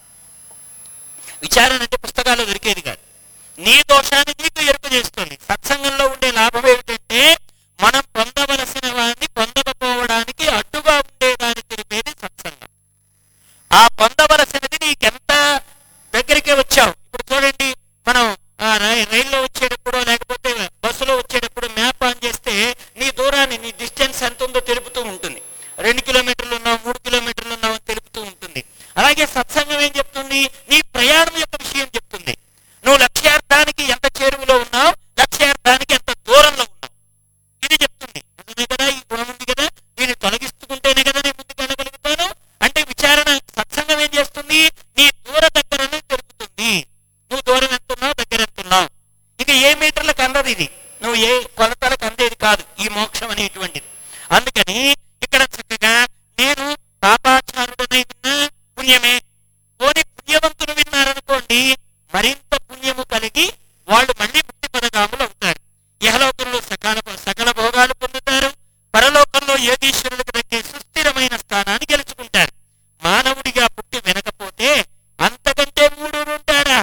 విచారణ అంటే పుస్తకాల్లో దొరికేది కాదు నీ దోషాన్ని నీకు ఎరుపు చేస్తుంది సత్సంగంలో ఉండే లాభం ఏమిటంటే మనం పొందవలసిన వాడిని పొందకపోవడానికి అడ్డుగా ఉండేదాన్ని తెలిపేది సత్సంగం ఆ పొందవలసినది నీకెంత దగ్గరికి వచ్చావు ఇప్పుడు చూడండి మనం ఆ రై- రైల్లో వచ్చేటప్పుడు లేకపోతే బస్సులో వచ్చేటప్పుడు మ్యాప్ ఆన్ చేస్తే నీ దూరాన్ని నీ డిస్టెన్స్ ఎంత ఉందో తెలుపుతూ ఉంటుంది రెండు కిలోమీటర్లు ఉన్నావు మూడు కిలోమీటర్లు ఉన్నావు అని తెలుపుతూ ఉంటుంది అలాగే సత్సంగం ఏం చెప్తుంది నీ ప్రయాణం యొక్క విషయం చెప్తుంది నువ్వు లక్ష్యార్థానికి ఎంత చేరువలో ఉన్నావు లక్ష్యార్థానికి ఎంత దూరంలో ఉన్నావు ఇది చెప్తుంది నిజమే కదా ఈ గుణం ఉంది కదా దీన్ని తొలగిస్తుంటేనే కదా నేను ముందుకు వెళ్ళగలుగుతాను అంటే విచారణ సత్సంగం ఏం చేస్తుంది నీ దూర దగ్గరను తెలుపుతుంది నువ్వు దూరం ఎంత ఉన్నావు దగ్గర ఎంత ఉన్నావు ఇక ఏ మీటర్లకు అందదు ఇది నువ్వు ఏ కొలతలకు అందేది కాదు ఈ మోక్షం అనేటువంటిది అందుకని ఇక్కడ చక్కగా నేను పాపాచారుడనై విన్నా పుణ్యమే పోని పుణ్యవంతులు విన్నారనుకోండి మరింత పుణ్యము కలిగి వాళ్ళు మళ్ళీ ముక్తి పదగాములు అవుతారు ఇహలోకంలో సకాల సకల భోగాలు పొందుతారు పరలోకంలో యోగీశ్వరులకు దక్కే సుస్థిరమైన స్థానాన్ని గెలుచుకుంటారు మానవుడిగా పుట్టి వినకపోతే అంతకంటే మూడు ఉంటాడా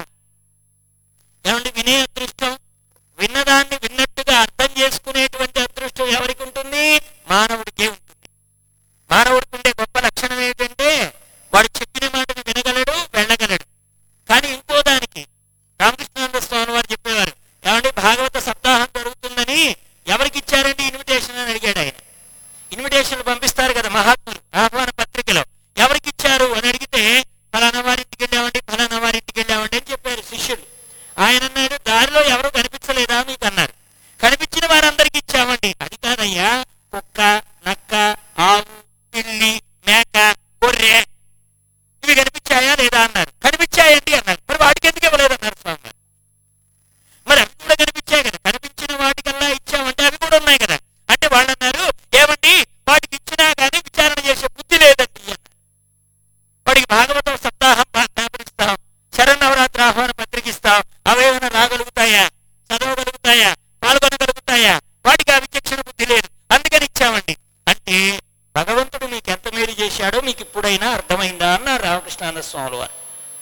ఏమండి వినే అదృష్టం విన్నదాన్ని విన్నట్టుగా అర్థం చేసుకునేటువంటి అదృష్టం ఎవరికి ఉంటుంది మానవుడికే ఉంటుంది మానవుడికి ఉండే గొప్ప లక్షణం ఏంటంటే వాడు చెప్పిన మాటను వినగలడు వెళ్ళగలడు కానీ ఇంకో దానికి రామకృష్ణానంద స్వామి వారు చెప్పేవారు ఏమండి భాగవత సప్తాహం జరుగుతుందని ఎవరికి ఇచ్చారండి ఇన్విటేషన్ అని అడిగాడు ఆయన ఇన్విటేషన్లు పంపిస్తారు కదా మహాత్ములు ఆహ్వాన పత్రికలో ఎవరికి ఇచ్చారు అని అడిగితే ఫలానా వారింటికి వెళ్ళామండి ఫలానా వారింటికి వెళ్ళామండి అని చెప్పారు శిష్యులు ఆయన అన్నాడు దారిలో ఎవరు కనిపించలేదా మీకు అన్నారు కనిపించిన వారందరికి ఇచ్చామండి అది కాదయ్యా కుక్క నక్క ఆవు పిల్లి మేక గొర్రె ఇవి కనిపించాయా లేదా అన్నారు కనిపించాయండి అన్నారు మరి వాటికి ఎందుకు ఇవ్వలేదు అన్నారు స్వామి వారు. మరి అవి కూడా కనిపించాయి కదా కనిపించిన వాటికల్లా ఇచ్చామంటే అవి కూడా ఉన్నాయి కదా అంటే వాళ్ళు అన్నారు ఏమండి వాటికి ఇచ్చినా కానీ విచారణ చేసే బుద్ధి లేదండి అన్నారు వాడికి భాగవతం సప్తాహం జ్ఞాపనిస్తాం శరన్నవరాత్రి ఆహ్వాన పత్రిక ఇస్తాం అవేమైనా రాగలుగుతాయా చదవగలుగుతాయా పాల్గొనగలుగుతాయా వాటికి ఆ విచక్షణ బుద్ధి లేదు అందుకని ఇచ్చామండి అంటే భగవంతుడు మీకు ఎంత మేలు చేశాడో మీకు ఇప్పుడైనా అర్థమైందా అన్నారు రామకృష్ణానంద స్వాములు వారు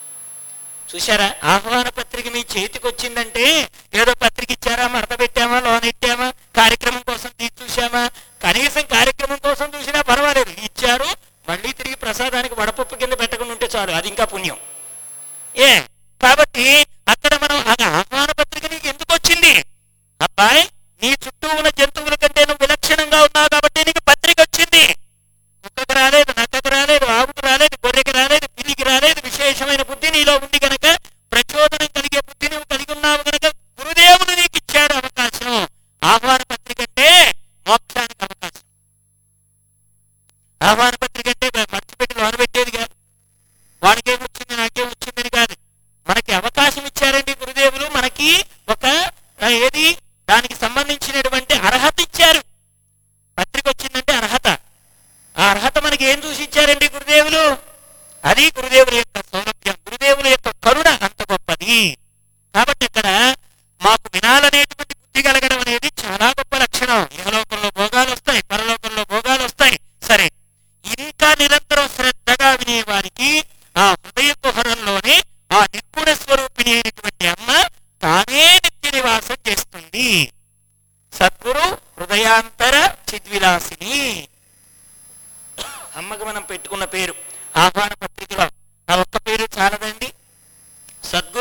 చూశారా ఆహ్వాన పత్రిక మీ చేతికి వచ్చిందంటే ఏదో పత్రిక ఇచ్చారా మడత పెట్టామా లోన్ ఇచ్చామా కార్యక్రమం కోసం తీసి చూసామా కనీసం కార్యక్రమం కోసం చూసినా పర్వాలేదు ఇచ్చారు మళ్ళీ తిరిగి ప్రసాదానికి వడపప్పు కింద పెట్టకుండా ఉంటే చాలు అది ఇంకా పుణ్యం ఏ కాబట్టి అక్కడ మనం ఆ ఆహ్వాన పత్రిక నీకు ఎందుకు వచ్చింది అబ్బాయి నీ చుట్టూ ఉన్న జంతువుల కంటే నువ్వు విలక్షణంగా ఉన్నావు కాబట్టి నీకు పత్రిక వచ్చింది కుక్కకు రాలేదు నక్కకు రాలేదు ఆవుకు రాలేదు గొర్రెకి రాలేదు పిల్లికి రాలేదు విశేషమైన బుద్ధి నీలో ఉంది గనక ప్రచోదనం కలిగే బుద్ధి నువ్వు కలిగి ఉన్నావు గనక గురుదేవుడు నీకు ఇచ్చాడు అవకాశం ఆహ్వాన పత్రిక అంటే మోక్షానికి అవకాశం ఆహ్వాన పత్రిక అంటే మర్చిపెట్టి లోన పెట్టేది కాదు వాడికేం వచ్చింది నాకేం వచ్చిందని కాదు మనకి అవకాశం ఇచ్చారండి గురుదేవులు మనకి ఒక ఆ, ఏది దానికి సంబంధించినటువంటి అర్హత ఇచ్చారు పత్రిక వచ్చిందంటే అర్హత ఆ అర్హత మనకి ఏం చూసి ఇచ్చారండి గురుదేవులు అది గురుదేవుల యొక్క సౌలభ్యం గురుదేవుల యొక్క కరుణ అంత గొప్పది కాబట్టి ఇక్కడ మాకు వినాలనేటువంటి బుద్ధి కలగడం అనేది చాలా గొప్ప లక్షణం ఇహలోకంలో భోగాలు వస్తాయి పరలోకంలో భోగాలు వస్తాయి సరే ఇంకా నిరంతరం శ్రద్ధగా వినే వారికి ఆ హృదయ కుహరంలోనే ఆ నిర్గుణ స్వరూపిణి అయినటువంటి అమ్మ తానే నిత్య నివాసం చేస్తుంది సద్గురు హృదయాంతర చిద్విలాసిని అమ్మకు మనం పెట్టుకున్న పేరు ఆహ్వాన పత్రికలో ఆ ఒక్క పేరు చాలదండి సద్గురు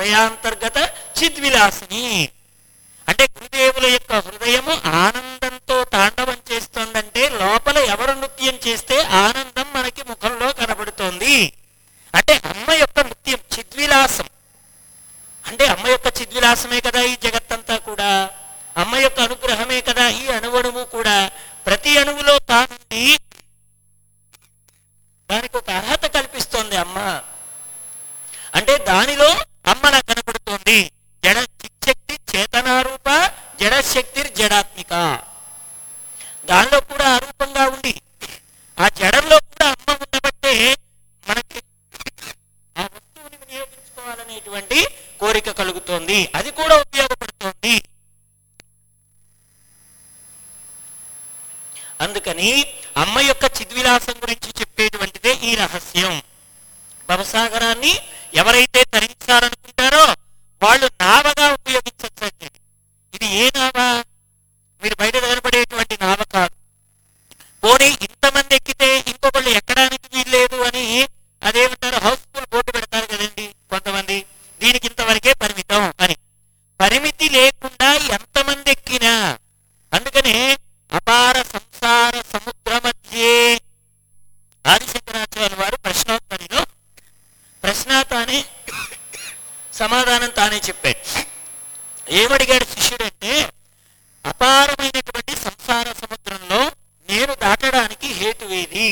హృదయాంతర్గత చిద్విలాసిని అంటే గురుదేవుల యొక్క హృదయము ఆనందంతో తాండవం చేస్తోందంటే లోపల ఎవరు నృత్యం చేస్తే ఆనందం మనకి ముఖంలో కనబడుతోంది అంటే అమ్మ యొక్క నృత్యం చిద్విలాసం అంటే అమ్మ యొక్క చిద్విలాసమే కదా ఈ జగత్తంతా కూడా అమ్మ యొక్క అనుగ్రహమే కదా ఈ అణువణువు కూడా ప్రతి అణువులో తానుండి దానికి ఒక అర్హత కల్పిస్తోంది అమ్మ అంటే దానిలో అమ్మ నాకు కనబడుతోంది జడ చిచ్చక్తి చేతనారూప జడశక్తి జడాత్మిక దానిలో కూడా అరూపంగా ఉంది ఆ జడంలో కూడా అమ్మ ఉండబట్టే మనకి ఆ వస్తువుని వినియోగించుకోవాలనేటువంటి కోరిక కలుగుతోంది అది కూడా ఉపయోగపడుతోంది అందుకని అమ్మ యొక్క చిద్విలాసం గురించి చెప్పేటువంటిదే ఈ రహస్యం భవసాగరాన్ని ఎవరైతే తరించాలనుకుంటారో వాళ్ళు నావగా ఉపయోగించచ్చండి ఇది ఏ నావ మీరు బయట కనపడేటువంటి నావ కాదు పోనీ ఇంతమంది ఎక్కితే ఇంకొకళ్ళు ఎక్కడానికి వీల్లేదు అని అదేమంటారు హౌస్ఫుల్ బోర్డు పెడతారు కదండి కొంతమంది దీనికి ఇంతవరకే పరిమితం అని పరిమితి లేకుండా ఎంతమంది ఎక్కినా అందుకనే అపార సంసార సముద్ర మధ్యే ఆదిశంకరాచార్య వారు ప్రశ్నోత్తరిలో ప్రశ్న తానే సమాధానం తానే చెప్పాడు ఏమడిగాడు శిష్యుడంటే అపారమైనటువంటి సంసార సముద్రంలో నేను దాటడానికి హేతువేది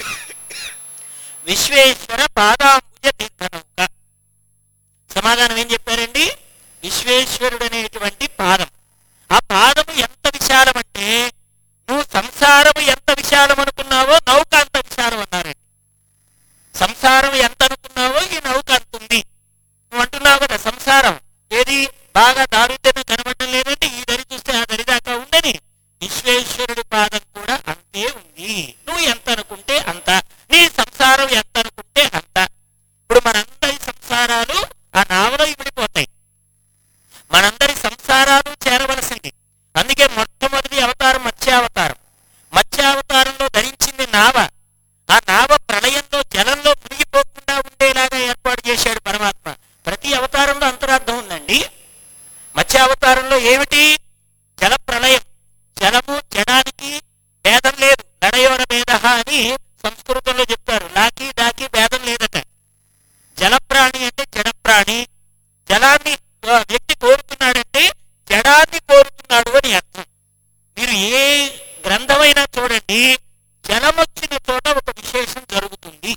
విశ్వేశ్వర పాదాంబుజ తీర్థనౌక సమాధానం ఏం చెప్పారండి విశ్వేశ్వరుడు అనేటువంటి పాదం ఆ పాదము ఎంత విశాలం అంటే నువ్వు సంసారము ఎంత విశాలం అనుకున్నావో నౌక అంత విశాలం అన్నారండి సంసారం ఎంత అనుకున్నావో ఈ నౌక అంత ఉంది నువ్వు అంటున్నావు కదా సంసారం ఏది బాగా దారుద్యం కనబడడం లేదంటే ఈ దరి చూస్తే ఆ దరి దాకా ఉందని విశ్వేశ్వరుడి పాదం కూడా అంతే ఉంది నువ్వు ఎంత అనుకుంటే అంత నీ సంసారం ఎంత అనుకుంటే అంత ఇప్పుడు మనందరి సంసారాలు ఆ నావలో ఇమిడిపోతాయి మనందరి సంసారాలు చేరవలసింది అందుకే మొట్టమొదటి అవతారం మత్స్యావతారం మత్స్యావతారంలో ధరించింది నావ ఆ నావ ప్రళయంలో జలంలో మునిగిపోకుండా ఉండేలాగా ఏర్పాటు చేశాడు పరమాత్మ ప్రతి అవతారంలో అంతరార్థం ఉందండి మత్స్యావతారంలో ఏమిటి జల ప్రళయం జలము జడానికి భేదం లేదు నడయోర భేద అని సంస్కృతంలో చెప్తారు లాకి డాకి భేదం లేదట జలప్రాణి అంటే జడప్రాణి జలాన్ని ఆ వ్యక్తి కోరుతున్నాడంటే జడాన్ని కోరుతున్నాడు అని అర్థం మీరు ఏ గ్రంథమైనా చూడండి జలం వచ్చిన చోట ఒక విశేషం జరుగుతుంది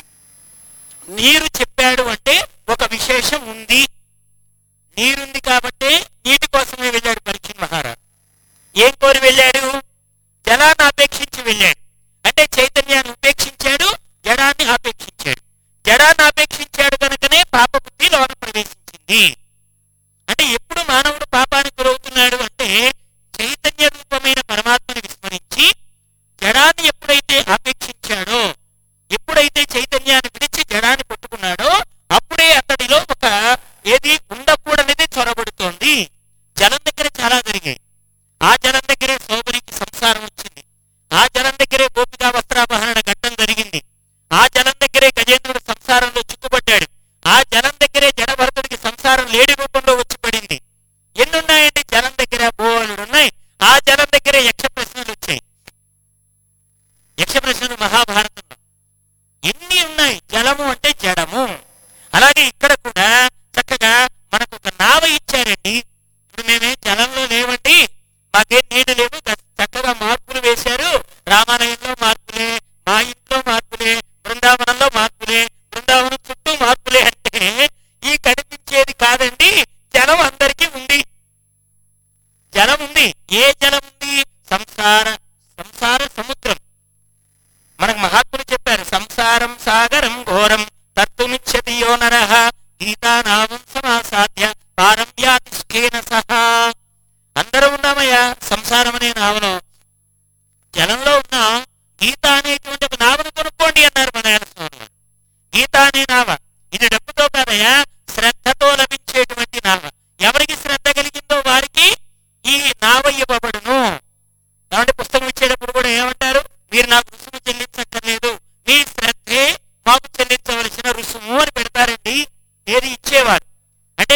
నీరు చెప్పాడు అంటే ఒక విశేషం ఉంది నీరుంది కాబట్టి నీటి కోసమే వెళ్ళాడు పరీక్ష మహారాజ్ ఏం కోరి వెళ్ళాడు జలాన్ని ఆపేక్షించి వెళ్ళాడు అంటే చైతన్యాన్ని ఉపేక్షించాడు జడాన్ని ఆపేక్షించాడు జడాన్ని ఆపేక్షించాడు కనుకనే పాప బుద్ధి లోన ప్రవేశించింది అంటే ఎప్పుడు మానవుడు పాపానికి గురవుతున్నాడు అంటే చైతన్య రూపమైన పరమాత్మని విస్మరించి జడాన్ని ఎప్పుడైతే ఆపేక్షించాడో ఎప్పుడైతే చైతన్యాన్ని విడిచి జడాన్ని పట్టుకున్నాడో అప్పుడే అతడిలో ఒక ఏది ఉండకూడనిది చొరబడుతోంది జలం దగ్గర చాలా జరిగాయి ఆ జలం దగ్గరే సోదరికి సంసారం వచ్చింది ఆ జలం దగ్గరే గోపికా వస్త్రాపహరణ ఘట్టం జరిగింది ఆ జలం దగ్గరే గజేంద్రుడు సంసారంలో చిక్కుపడ్డాడు ఆ జలం దగ్గరే జడభరతుడికి సంసారం లేడి రూపంలో వచ్చి పడింది ఎన్నున్నాయండి జలం దగ్గర బోలుడు ఉన్నాయి ఆ జలం దగ్గరే యక్ష ప్రశ్నలు వచ్చాయి యక్ష ప్రశ్నలు మహాభారతంలో ఎన్ని ఉన్నాయి జలము అంటే జడము అలాగే ఇక్కడ కూడా చక్కగా మనకు ఒక నావ ఇచ్చారండి ఇప్పుడు మేమే జలంలో లేవండి మాకేం నీళ్లు లేవు చ- చక్కగా మార్పులు వేశారు రామాలయంలో మార్పులే మా ఇంట్లో మార్పులే బృందావనంలో మార్పులే బృందావనం చుట్టూ మార్పులే అంటే ఈ కనిపించేది కాదండి జలం అందరికీ ఉంది జలం ఉంది ఏ జలం ఉంది సంసార సంసార సముద్రం మనకు మహాత్ములు చెప్పారు సంసారం సాగరం ఘోరం తత్తుమిచ్చతి యో నర గీతానామం సమాసాధ్య పారమ్యాతిష్ఠేన సహా అందరూ ఉన్నామయ్యా సంసారం అనే నావలో జలంలో ఉన్న గీత అనేటువంటి ఒక నావను కొనుక్కోండి అన్నారు మన ఆయన స్వామి వారు. గీత అనే నావ ఇది డబ్బుతో కాదయ్యా శ్రద్ధతో లభించేటువంటి నావ ఎవరికి శ్రద్ధ కలిగిందో వారికి ఈ నావ ఇవ్వబడును కాబట్టి పుస్తకం ఇచ్చేటప్పుడు కూడా ఏమంటారు మీరు నాకు రుసుము చెల్లించక్కర్లేదు మీ శ్రద్ధే మాకు చెల్లించవలసిన రుసుము అని పెడతారండి ఏది ఇచ్చేవారు అంటే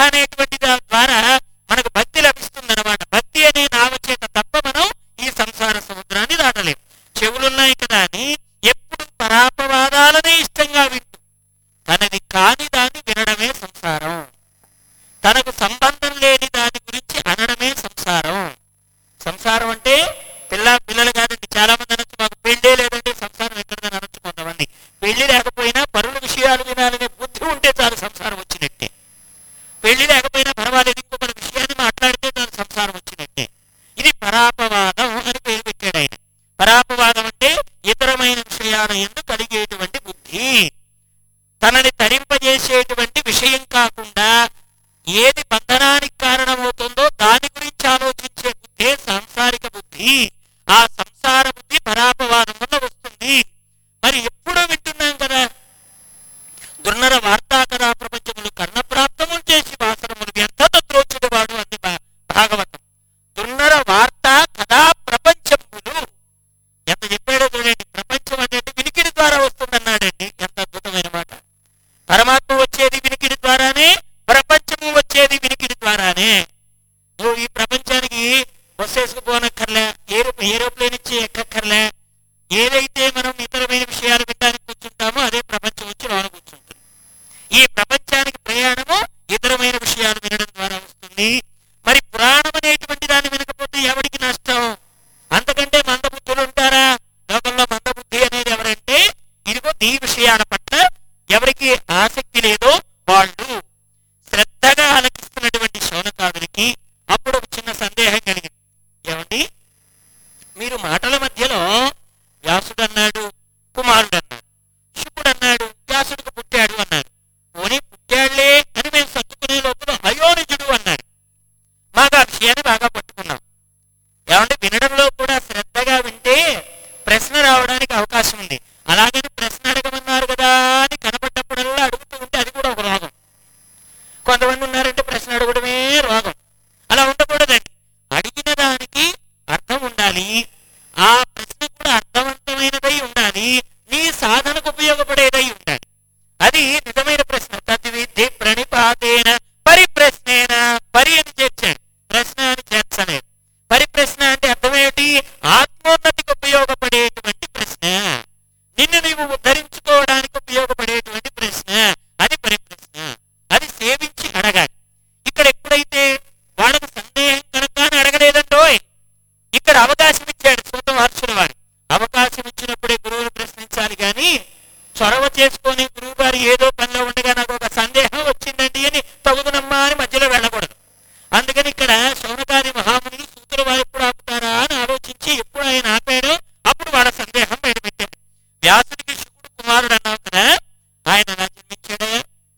అనేటువంటి దా- ద్వారా మనకు భక్తి లభిస్తుంది అనమాట భక్తి అనే నావ చేత తప్ప మనం ఈ సంసార సముద్రాన్ని దాటలేం చెవులున్నాయి కదా అని ఎప్పుడు పరాపవాదాలనే ఇష్టంగా వింటూ తనది కాని దాన్ని వినడమే సంసారం తనకు సంబంధం లేని దాని గురించి అనడమే సంసారం సంసారం అంటే పిల్ల పిల్లలు కాదండి చాలా మంది అనొచ్చు మాకు పెళ్ళే లేదంటే సంసారం ఎక్కడదని అనొచ్చు కొంతమంది పెళ్లి లేకపోయినా పరుల విషయాలు వినాలనే బుద్ధి ఉంటే చాలు సంసారం వచ్చినట్టే పెళ్లి లేకపోయినా పర్వాలేదు ఇంకొకరి విషయాన్ని మాట్లాడితే చాలు సంసారం వచ్చినట్టే ఇది పరాపవాదం అని పేరు పెట్టాడు ఆయన పరాపవాదం అంటే ఇతరమైన విషయాల ఎందు కలిగేటువంటి బుద్ధి తనని తరింపజేసేటువంటి విషయం కాకుండా ఏది బంధనానికి కారణమవుతుందో దాని గురించి ఆలోచించే బుద్ధే సాంసారిక బుద్ధి ఆ సంసార బుద్ధి పరాపవాదం వల్ల వస్తుంది మరి ఎప్పుడూ వింటున్నాం కదా దుర్నర వార్తా కథా ప్రపంచములు కర్ణప్రాప్తములు చేసి వాసనములు వ్యర్థత త్రోచుడు వాడు అంది భా- భాగవతం దుర్నర వార్తా కథా ప్రపంచములు ఎంత చెప్పాడో చూడండి ప్రపంచం అనేది వినికిడి ద్వారా వస్తుందన్నాడండి ఎంత అద్భుతమైన మాట పరమాత్మ వచ్చేది వినికిడి ద్వారానే ప్రపంచము వచ్చేది వినికిడి ద్వారానే నువ్వు ఈ ప్రపంచానికి బస్సు వేసుకుపోనక్కర్లే ఏరో ఏరోప్లేన్ ఇచ్చి ఎక్కక్కర్లే ఏదైతే మనం ఇతరమైన విషయాలు వినడానికి కూర్చుంటామో అదే ప్రపంచం వచ్చి లోన కూర్చుంటుంది ఈ ప్రపంచానికి ప్రయాణము ఇతరమైన విషయాలు వినడం ద్వారా వస్తుంది మరి పురాణం అనేటువంటి దాన్ని వినకపోతే ఎవరికి నష్టం అంతకంటే మందబుద్ధులు ఉంటారా లోకంలో మందబుద్ధి అనేది ఎవరంటే ఇదిగో ఈ విషయాల పట్ల ఎవరికి ఆసక్తి లేదో వాళ్ళు శ్రద్ధగా ఆలకిస్తున్నటువంటి శౌనకాదులకి అప్పుడు ఒక చిన్న సందేహం కలిగింది ఏమండి మీరు మాటల మధ్యలో వ్యాసుడు అన్నాడు కుమారుడు అన్నాడు శుకుడు అన్నాడు వ్యాసుడికి పుట్టాడు అన్నాడు పోనీ పుట్టాడులే అని మేము సర్దుకునే లోపల అయోనిజుడు అన్నాడు మాకు ఆ విషయాన్ని బాగా పట్టుకున్నాం ఏమంటే వినడంలో కూడా శ్రద్ధగా వింటే ప్రశ్న రావడానికి అవకాశం ఉంది అలాగని ప్రశ్న అడగమన్నారు కదా అని కనపడ్డప్పుడల్లా అడుగుతూ ఉంటే అది కూడా ఒక రోగం కొంతమంది ఉన్నారంటే ప్రశ్న అడగడమే రోగం అలా ఉండకూడదండి అడిగిన దానికి అర్థం ఉండాలి ఆ ప్రశ్న కూడా అర్థవంతమైనదై ఉండాలి నీ సాధనకు ఉపయోగపడేదై ఉండాలి అది నిజమైన ప్రశ్న తద్విద్ధి ప్రణిపాతేన పరిప్రశ్నేన పరి అని చేర్చాడు ప్రశ్న అని చేర్చలేదు పరిప్రశ్న అంటే అర్థమేమిటి ఆత్మోన్నతికి ఉపయోగపడేటువంటి ప్రశ్న నిన్ను నీవు ఉద్ధరించుకోవడానికి ఉపయోగపడేటువంటి ప్రశ్న అది పరిప్రశ్న అది సేవించి అడగాలి ఇక్కడ ఎప్పుడైతే వాళ్ళకు సందేహం కనుక అని అడగలేదండోయ్ ఇక్కడ అవకాశం ఇచ్చాడు సూత మహర్షుల వారు అవకాశం ఇచ్చినప్పుడే గురువుని ప్రశ్నించాలి కానీ చొరవ చేసుకొని గురువు గారు ఏదో పనిలో ఉండగా నాకు ఒక సందేహం వచ్చిందండి అని తగుదనమ్మా అని మధ్యలో వెళ్ళకూడదు అందుకని ఇక్కడ శౌనకాది మహాముని సూతుల వారు ఎప్పుడు ఆపుతారా అని ఆలోచించి ఎప్పుడు ఆయన ఆపాడో అప్పుడు వాళ్ళ సందేహం బయటపెట్టాడు వ్యాసుడికి శుకుడు కుమారుడు అన్నావు కదా ఆయన ఎలా జన్మించాడా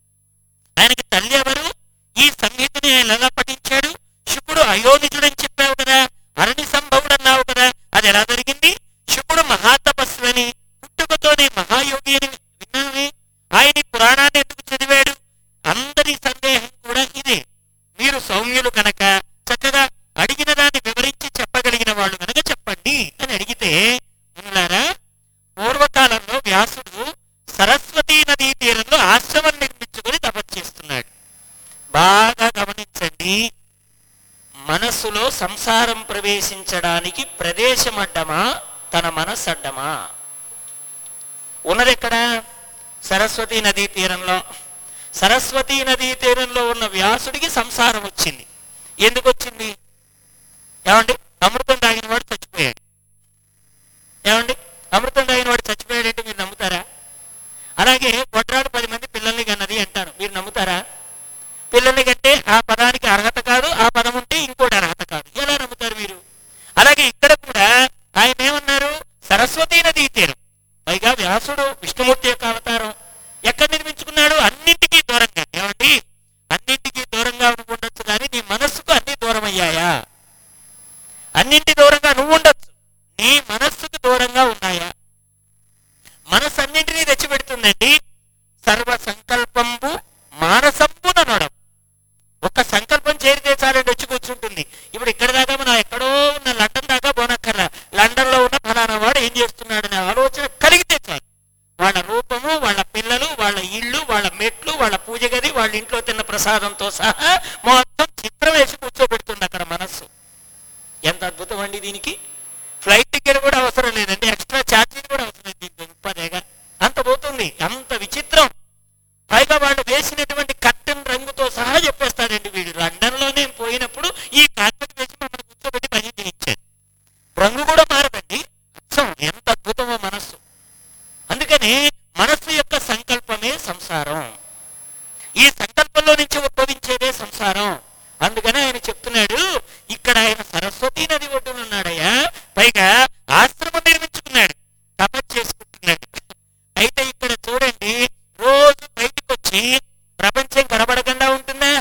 ఆయనకి తల్లి ఎవరు ఈ సంగీతని ఆయన ఎలా పఠించాడు శుకుడు అయోనిజుడని చెప్పావు కదా అరణి సంభవుడు అన్నావు కదా అది ఎలా జరిగింది శుకుడు మహాతపస్సు అని పుట్టుకతోనే మహాయోగి అని విన్నామే ఆయన ఈ పురాణాన్ని ఎందుకు చదివాడు అందరి సందేహం కూడా ఇదే మీరు సౌమ్యులు కనుక చక్కగా అడిగిన దాన్ని వివరించి చెప్పగలిగిన వాళ్ళు కనుక చెప్పండి అని అడిగితే ఉన్నారా పూర్వకాలంలో వ్యాసుడు సరస్వతీ నదీ తీరంలో ఆశ్రమం నిర్మించుకొని తపస్సు చేస్తున్నాడు బాగా గమనించండి మనస్సులో సంసారం ప్రవేశించడానికి ప్రదేశం అడ్డమా తన మనస్సు అడ్డమా ఉన్నది ఎక్కడ సరస్వతీ నదీ తీరంలో సరస్వతీ నదీ తీరంలో ఉన్న వ్యాసుడికి సంసారం వచ్చింది ఎందుకు వచ్చింది ఏమండి అమృతం తాగిన వాడు చచ్చిపోయాడు ఏమండి అమృతం తాగిన వాడు చచ్చిపోయాడంటే మీరు నమ్ముతారా అలాగే కొట్రాడు పది మంది పిల్లల్ని కన్నది అంటారు మీరు నమ్ముతారా పిల్లల్ని కంటే ఆ పదానికి అర్హత కాదు ఆ పదం ఉంటే ఇంకోటి అర్హత కాదు ఎలా నమ్ముతారు మీరు అలాగే ఇక్కడ కూడా ఆయన ఏమన్నారు సరస్వతీ నదీ తీరం పైగా వ్యాసుడు విష్ణుమూర్తి యొక్క అవతారం ఎక్కడ నిర్మించుకున్నాడు అన్నింటికీ దూరంగా ఏమండి అన్నింటికీ దూరంగా నువ్వు ఉండొచ్చు కానీ నీ మనస్సుకు అన్ని దూరం అయ్యాయా అన్నింటి దూరంగా నువ్వు ఉండొచ్చు నీ మనస్సుకు దూరంగా ఉన్నాయా మనస్సు అన్నింటినీ తెచ్చిపెడుతుందండి సర్వ సంకల్పంబు మానసంబున నొడం ఒక్క సంకల్పం చేరితే చాలండి వచ్చి కూర్చుంటుంది ఇప్పుడు ఇక్కడ దాకా మనం ఎక్కడో ఉన్న లండన్ దాకా పోనక్కర్లా లండన్ లో ఉన్న ఫలానా వాడు ఏం చేస్తున్నాడనే ఆలోచన కలిగితే చాలు వాళ్ళ రూపము వాళ్ళ పిల్లలు వాళ్ళ ఇల్లు వాళ్ళ మెట్లు వాళ్ళ పూజ గది వాళ్ళ ఇంట్లో ఇంట్లో తిన్న ప్రసాదంతో సహా మొత్తం చిత్రం వేసి కూర్చోబెడుతుంది అక్కడ మనస్సు ఎంత అద్భుతం అండి దీనికి ఫ్లైట్ టికెట్ కూడా అవసరం లేదండి ఎక్స్ట్రా ఛార్జీలు కూడా అవసరం లేదు దీనికి ఉపాధిగా అంత పోతుంది అంత విచిత్రం పైగా వాళ్ళు వేసినటువంటి కట్టెన్ రంగుతో సహా చెప్పేస్తాడండి వీడు లండన్ లో నేను పోయినప్పుడు ఈ కార్పెట్ వేసి మమ్మల్ని కూర్చోబెట్టి భజన చేయించాడు రంగు కూడా మారదండి అచ్చం ఎంత అద్భుతమో మనస్సు అందుకని మనస్సు యొక్క సంకల్పమే సంసారం ఈ సంకల్పంలో నుంచి ఉద్భవించేదే సంసారం అందుకని ఆయన చెప్తున్నాడు ఇక్కడ ఆయన సరస్వతీ నది ఒడ్డున ఉన్నాడయ్యా పైగా ఆశ్రమం నిర్మించుకున్నాడు తపస్సు చేసుకుంటున్నాడు అయితే ఇక్కడ చూడండి రోజు బయటకు వచ్చి ప్రపంచం కనబడకుండా ఉంటుందా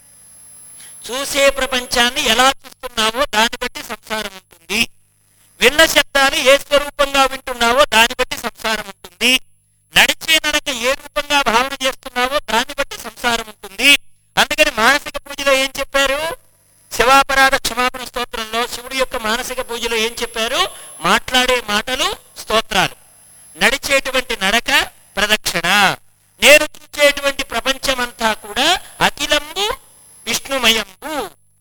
చూసే ప్రపంచాన్ని ఎలా చూస్తున్నావో దాన్ని బట్టి సంసారం ఉంటుంది విన్న శబ్దాలు ఏ స్వరూపంగా వింటున్నావో దాన్ని బట్టి సంసారం ఉంటుంది నడిచే నడక ఏ రూపంగా భావన చేస్తున్నావో దాన్ని బట్టి సంసారం ఉంటుంది అందుకని మానసిక పూజలో ఏం చెప్పారు శివాపరాధ క్షమాపణ స్తోత్రంలో శివుడి యొక్క మానసిక పూజలో ఏం చెప్పారు మాట్లాడే మాటలు స్తోత్రాలు నడిచేటువంటి నడక ప్రదక్షిణ నేను చూచేటువంటి ప్రపంచమంతా కూడా అఖిలంబు విష్ణుమయంబు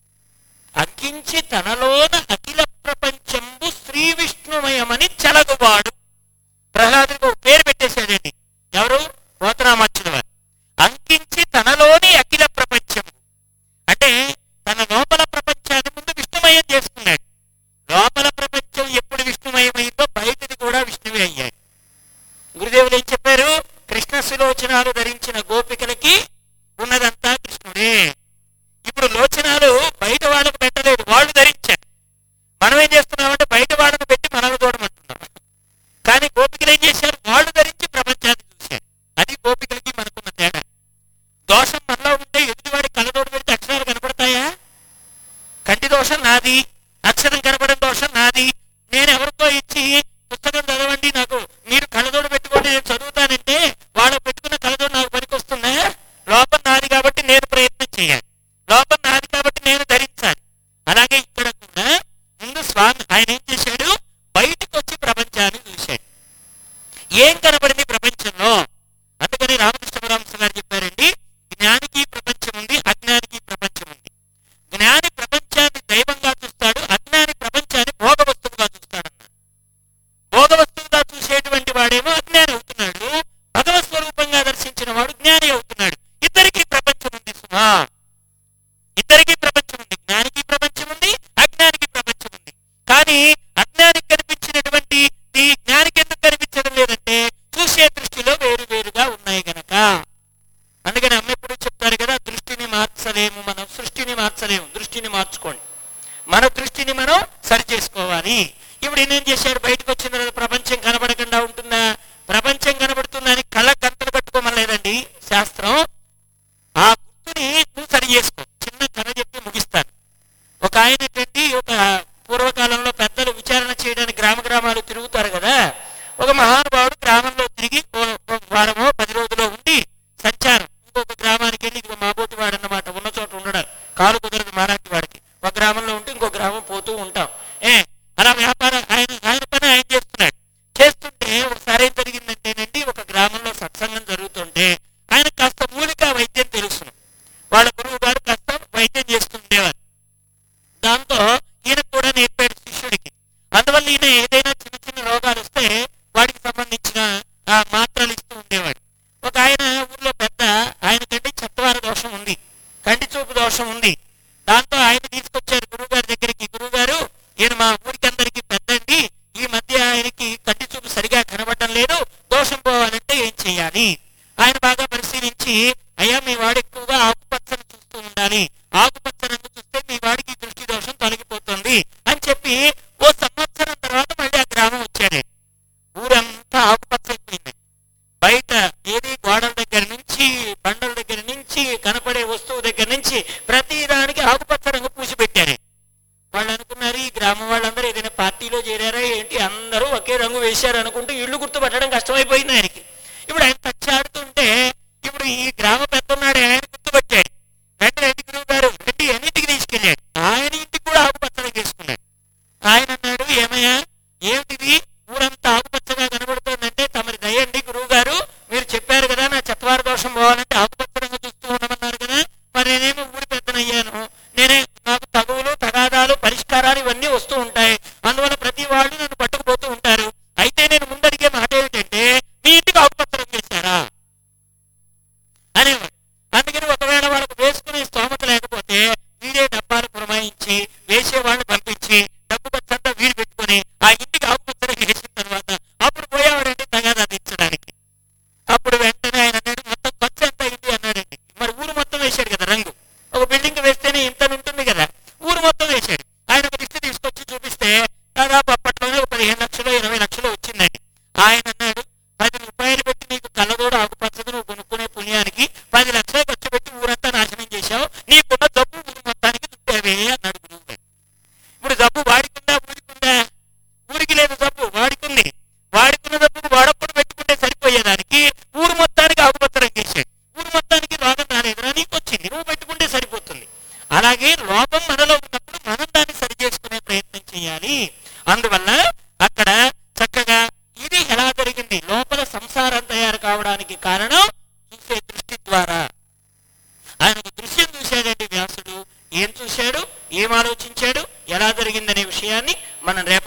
అగ్గించి తనలోన అఖిల ప్రపంచంబు శ్రీ విష్ణుమయమని చెలగువాడు ప్రహ్లాదుడికి ఒక పేరు పెట్టేశాడండి ఎవరు పోతరామాచ్యుల వారు అంకించి తనలోని అఖిల ప్రపంచం అంటే తన లోపల ప్రపంచాన్ని ముందు విష్ణుమయం చేసుకున్నాడు లోపల ప్రపంచం ఎప్పుడు విష్ణుమయమైందో బయటది కూడా విష్ణువే అయ్యాడు గురుదేవులు ఏం చెప్పారు కృష్ణ సులోచనాలు ధరించిన గోపికలకి ఉన్నదంతా కృష్ణుడే ఇప్పుడు లోచనాలు బయట వాళ్ళకు పెట్టలేదు వాళ్ళు ధరించారు మనం ఏం చేస్తున్నామంటే బయట వాళ్ళను పెట్టి మనల్ని చూడమంటున్నాం కానీ గోపికలు ఏం చేశారు వాళ్ళు ధరించి ప్రపంచాన్ని చూశారు అది గోపికలకి మనకున్న తేడా దోషం మనలో ఉంటే ఎదుటివాడి కళ్ళతోడు పెడితే అక్షరాలు కనపడతాయా కంటి దోషం నాది అక్షరం కనపడని దోషం నాది నేను ఎవరికో ఇచ్చి పుస్తకం చదవండి నాకు మీరు కళ్ళజోడు పెట్టుకోండి నేను చదువుతానంటే వాళ్ళు పెట్టుకున్న కళ్ళజోడు నాకు పనికొస్తుందా లోపం నాది కాబట్టి నేను ప్రయత్నం చేయాలి లోపం నాది కాబట్టి నేను ధరించాలి అలాగే ఇక్కడ కూడా ముందు స్వామి ఆయన ఏం చేశాడు బయటకు వచ్చి ప్రపంచాన్ని చూశాడు ఏం కనబడింది ప్రపంచంలో అందుకని రామకృష్ణ పరమహంస గారు చెప్పారండి జ్ఞానికి ప్రపంచం ఉంది అజ్ఞానికి ప్రపంచం ఉంది జ్ఞాని ప్రపంచాన్ని దైవంగా చూస్తాడు అజ్ఞాని ప్రపంచాన్ని భోగ వస్తువుగా చూస్తాడన్నాడు భోగ వస్తువుగా చూసేటువంటి వాడేమో అజ్ఞాని అవుతున్నాడు భగవత్ స్వరూపంగా దర్శించిన వాడు జ్ఞాని అవుతున్నాడు ఇద్దరికి ప్రపంచం ఉంది సుమా ఇద్దరికి ప్రపంచం ఉంది జ్ఞానికి ప్రపంచం ఉంది అజ్ఞానికి ప్రపంచం ఉంది కానీ అజ్ఞానికి కనిపించినటువంటి ఈ జ్ఞానికి ఎందుకు కనిపించడం లేదంటే చూసే దృష్టిలో వేరు వేరుగా ఉన్నాయి గనక అందుకని అమ్మ ఎప్పుడు చెప్తారు కదా దృష్టిని మార్చలేము మనం సృష్టిని మార్చలేము దృష్టిని మార్చుకోండి మన దృష్టిని మనం సరి చేసుకోవాలి ఇప్పుడు ఈయన ఏం చేశారు బయటకు వచ్చిన తర్వాత ప్రపంచం కనబడకుండా ఉంటుందా ప్రపంచం కనబడుతుందని కళ్ళ గంటలు కట్టుకోమలేదండి శాస్త్రం ఆ గుర్తుని నువ్వు సరి చేసుకో చిన్న కథ చెప్పి ముగిస్తాను ఒక ఆయన ఏంటండి ఒక పూర్వకాలంలో పెద్దలు విచారణ చేయడానికి గ్రామ గ్రామాలు తిరుగుతారు కదా ఒక మహానుభావుడు గ్రామంలో తిరిగి ఓ- ఒక వారమో పది రోజులో ఉండి సంచారం ఇంకొక గ్రామానికి వెళ్ళి ఇదిగో మాబోటి వాడు అన్నమాట ఉన్న చోట ఉండడం కాలు కుదరదు మాలాంటి వాడికి ఒక గ్రామంలో ఉంటే ఇంకో గ్రామం పోతూ ఉంటాం ఏ అలా వ్యాపారం ఆయన ఆయన పని ఆయన చేస్తున్నాడు చేస్తుంటే ఒకసారి ఏం జరిగిందంటేనండి ఒక గ్రామంలో సత్సంగం జరుగుతుంటే ఆయన కాస్త మూలిక వైద్యం తెలుసును వాళ్ళ గురువు గారు కాస్త వైద్యం చేస్తుండేవారు దాంతో ఈయన కూడా నేర్పాడు శిష్యుడికి అందువల్ల ఈయన ఏదైనా చిన్న చిన్న రోగాలు వస్తే వాటికి సంబంధించిన ఆ మాత్రలు ఇస్తూ ఉండేవాడు ఒక ఆయన ఊర్లో పెద్ద ఆయనకంటే చెత్తవార దోషం ఉంది కంటి చూపు దోషం ఉంది దాంతో ఆయన తీసుకొచ్చారు గురువుగారి దగ్గరికి గురువుగారు ఈయన మా ఊరికి అందరికి పెద్దండి ఈ మధ్య ఆయనకి కంటి చూపు సరిగా కనబడడం లేదు దోషం పోవాలంటే ఏం చేయాలి ఆయన బాగా పరిశీలించి అయ్యా మీ వాడు ఎక్కువగా ఆకుపచ్చని చూస్తూ ఉండాలి ఆకుపచ్చ రంగు చూస్తే మీ వాడికి దృష్టి దోషం తొలగిపోతుంది అని చెప్పి ఓ సంవత్సరం తర్వాత మళ్ళీ ఆ గ్రామం వచ్చాడు ఊరంతా ఆకుపచ్చ అయిపోయింది బయట ఏది గోడల దగ్గర నుంచి బండల దగ్గర నుంచి కనపడే వస్తువు దగ్గర నుంచి ప్రతి దానికి ఆకుపచ్చ రంగు పూసి పెట్టారు వాళ్ళు అనుకున్నారు ఈ గ్రామం వాళ్ళందరూ ఏదైనా పార్టీలో చేరారా ఏంటి అందరూ ఒకే రంగు వేశారు అనుకుంటూ ఇల్లు గుర్తుపట్టడం కష్టమైపోయింది ఆయనకి ఇప్పుడు ఆయన తచ్చాడుతుంటే ఇప్పుడు ఈ గ్రామ పెద్ద ఉన్నాడు ఆయన గుర్తుపట్టాడు వెంటనే ఇంటి గురువు గారు రెడ్డి అన్నింటికి తీసుకెళ్ళాడు ఆయన ఇంటికి కూడా ఆకుపచ్చగా చేసుకున్నాడు ఆయన అన్నాడు ఏమయ్యా ఏమిటిది ఊరంతా ఆకుపచ్చగా కనబడుతోందంటే తమరి దయండి గురువు గారు మీరు చెప్పారు కదా నా చత్వార దోషం పోవాలంటే ఆకుపచ్చ రంగు చూస్తూ ఉండమన్నారు కదా లోపం మనలో ఉన్నప్పుడు మనం దాన్ని సరి చేసుకునే ప్రయత్నం చేయాలి అందువల్ల అక్కడ చక్కగా ఇది ఎలా జరిగింది లోపల సంసారం తయారు కావడానికి కారణం చూసే దృష్టి ద్వారా ఆయన ఒక దృశ్యం చూశాడండి వ్యాసుడు ఏం చూశాడు ఏం ఆలోచించాడు ఎలా జరిగిందనే విషయాన్ని మనం రేపటి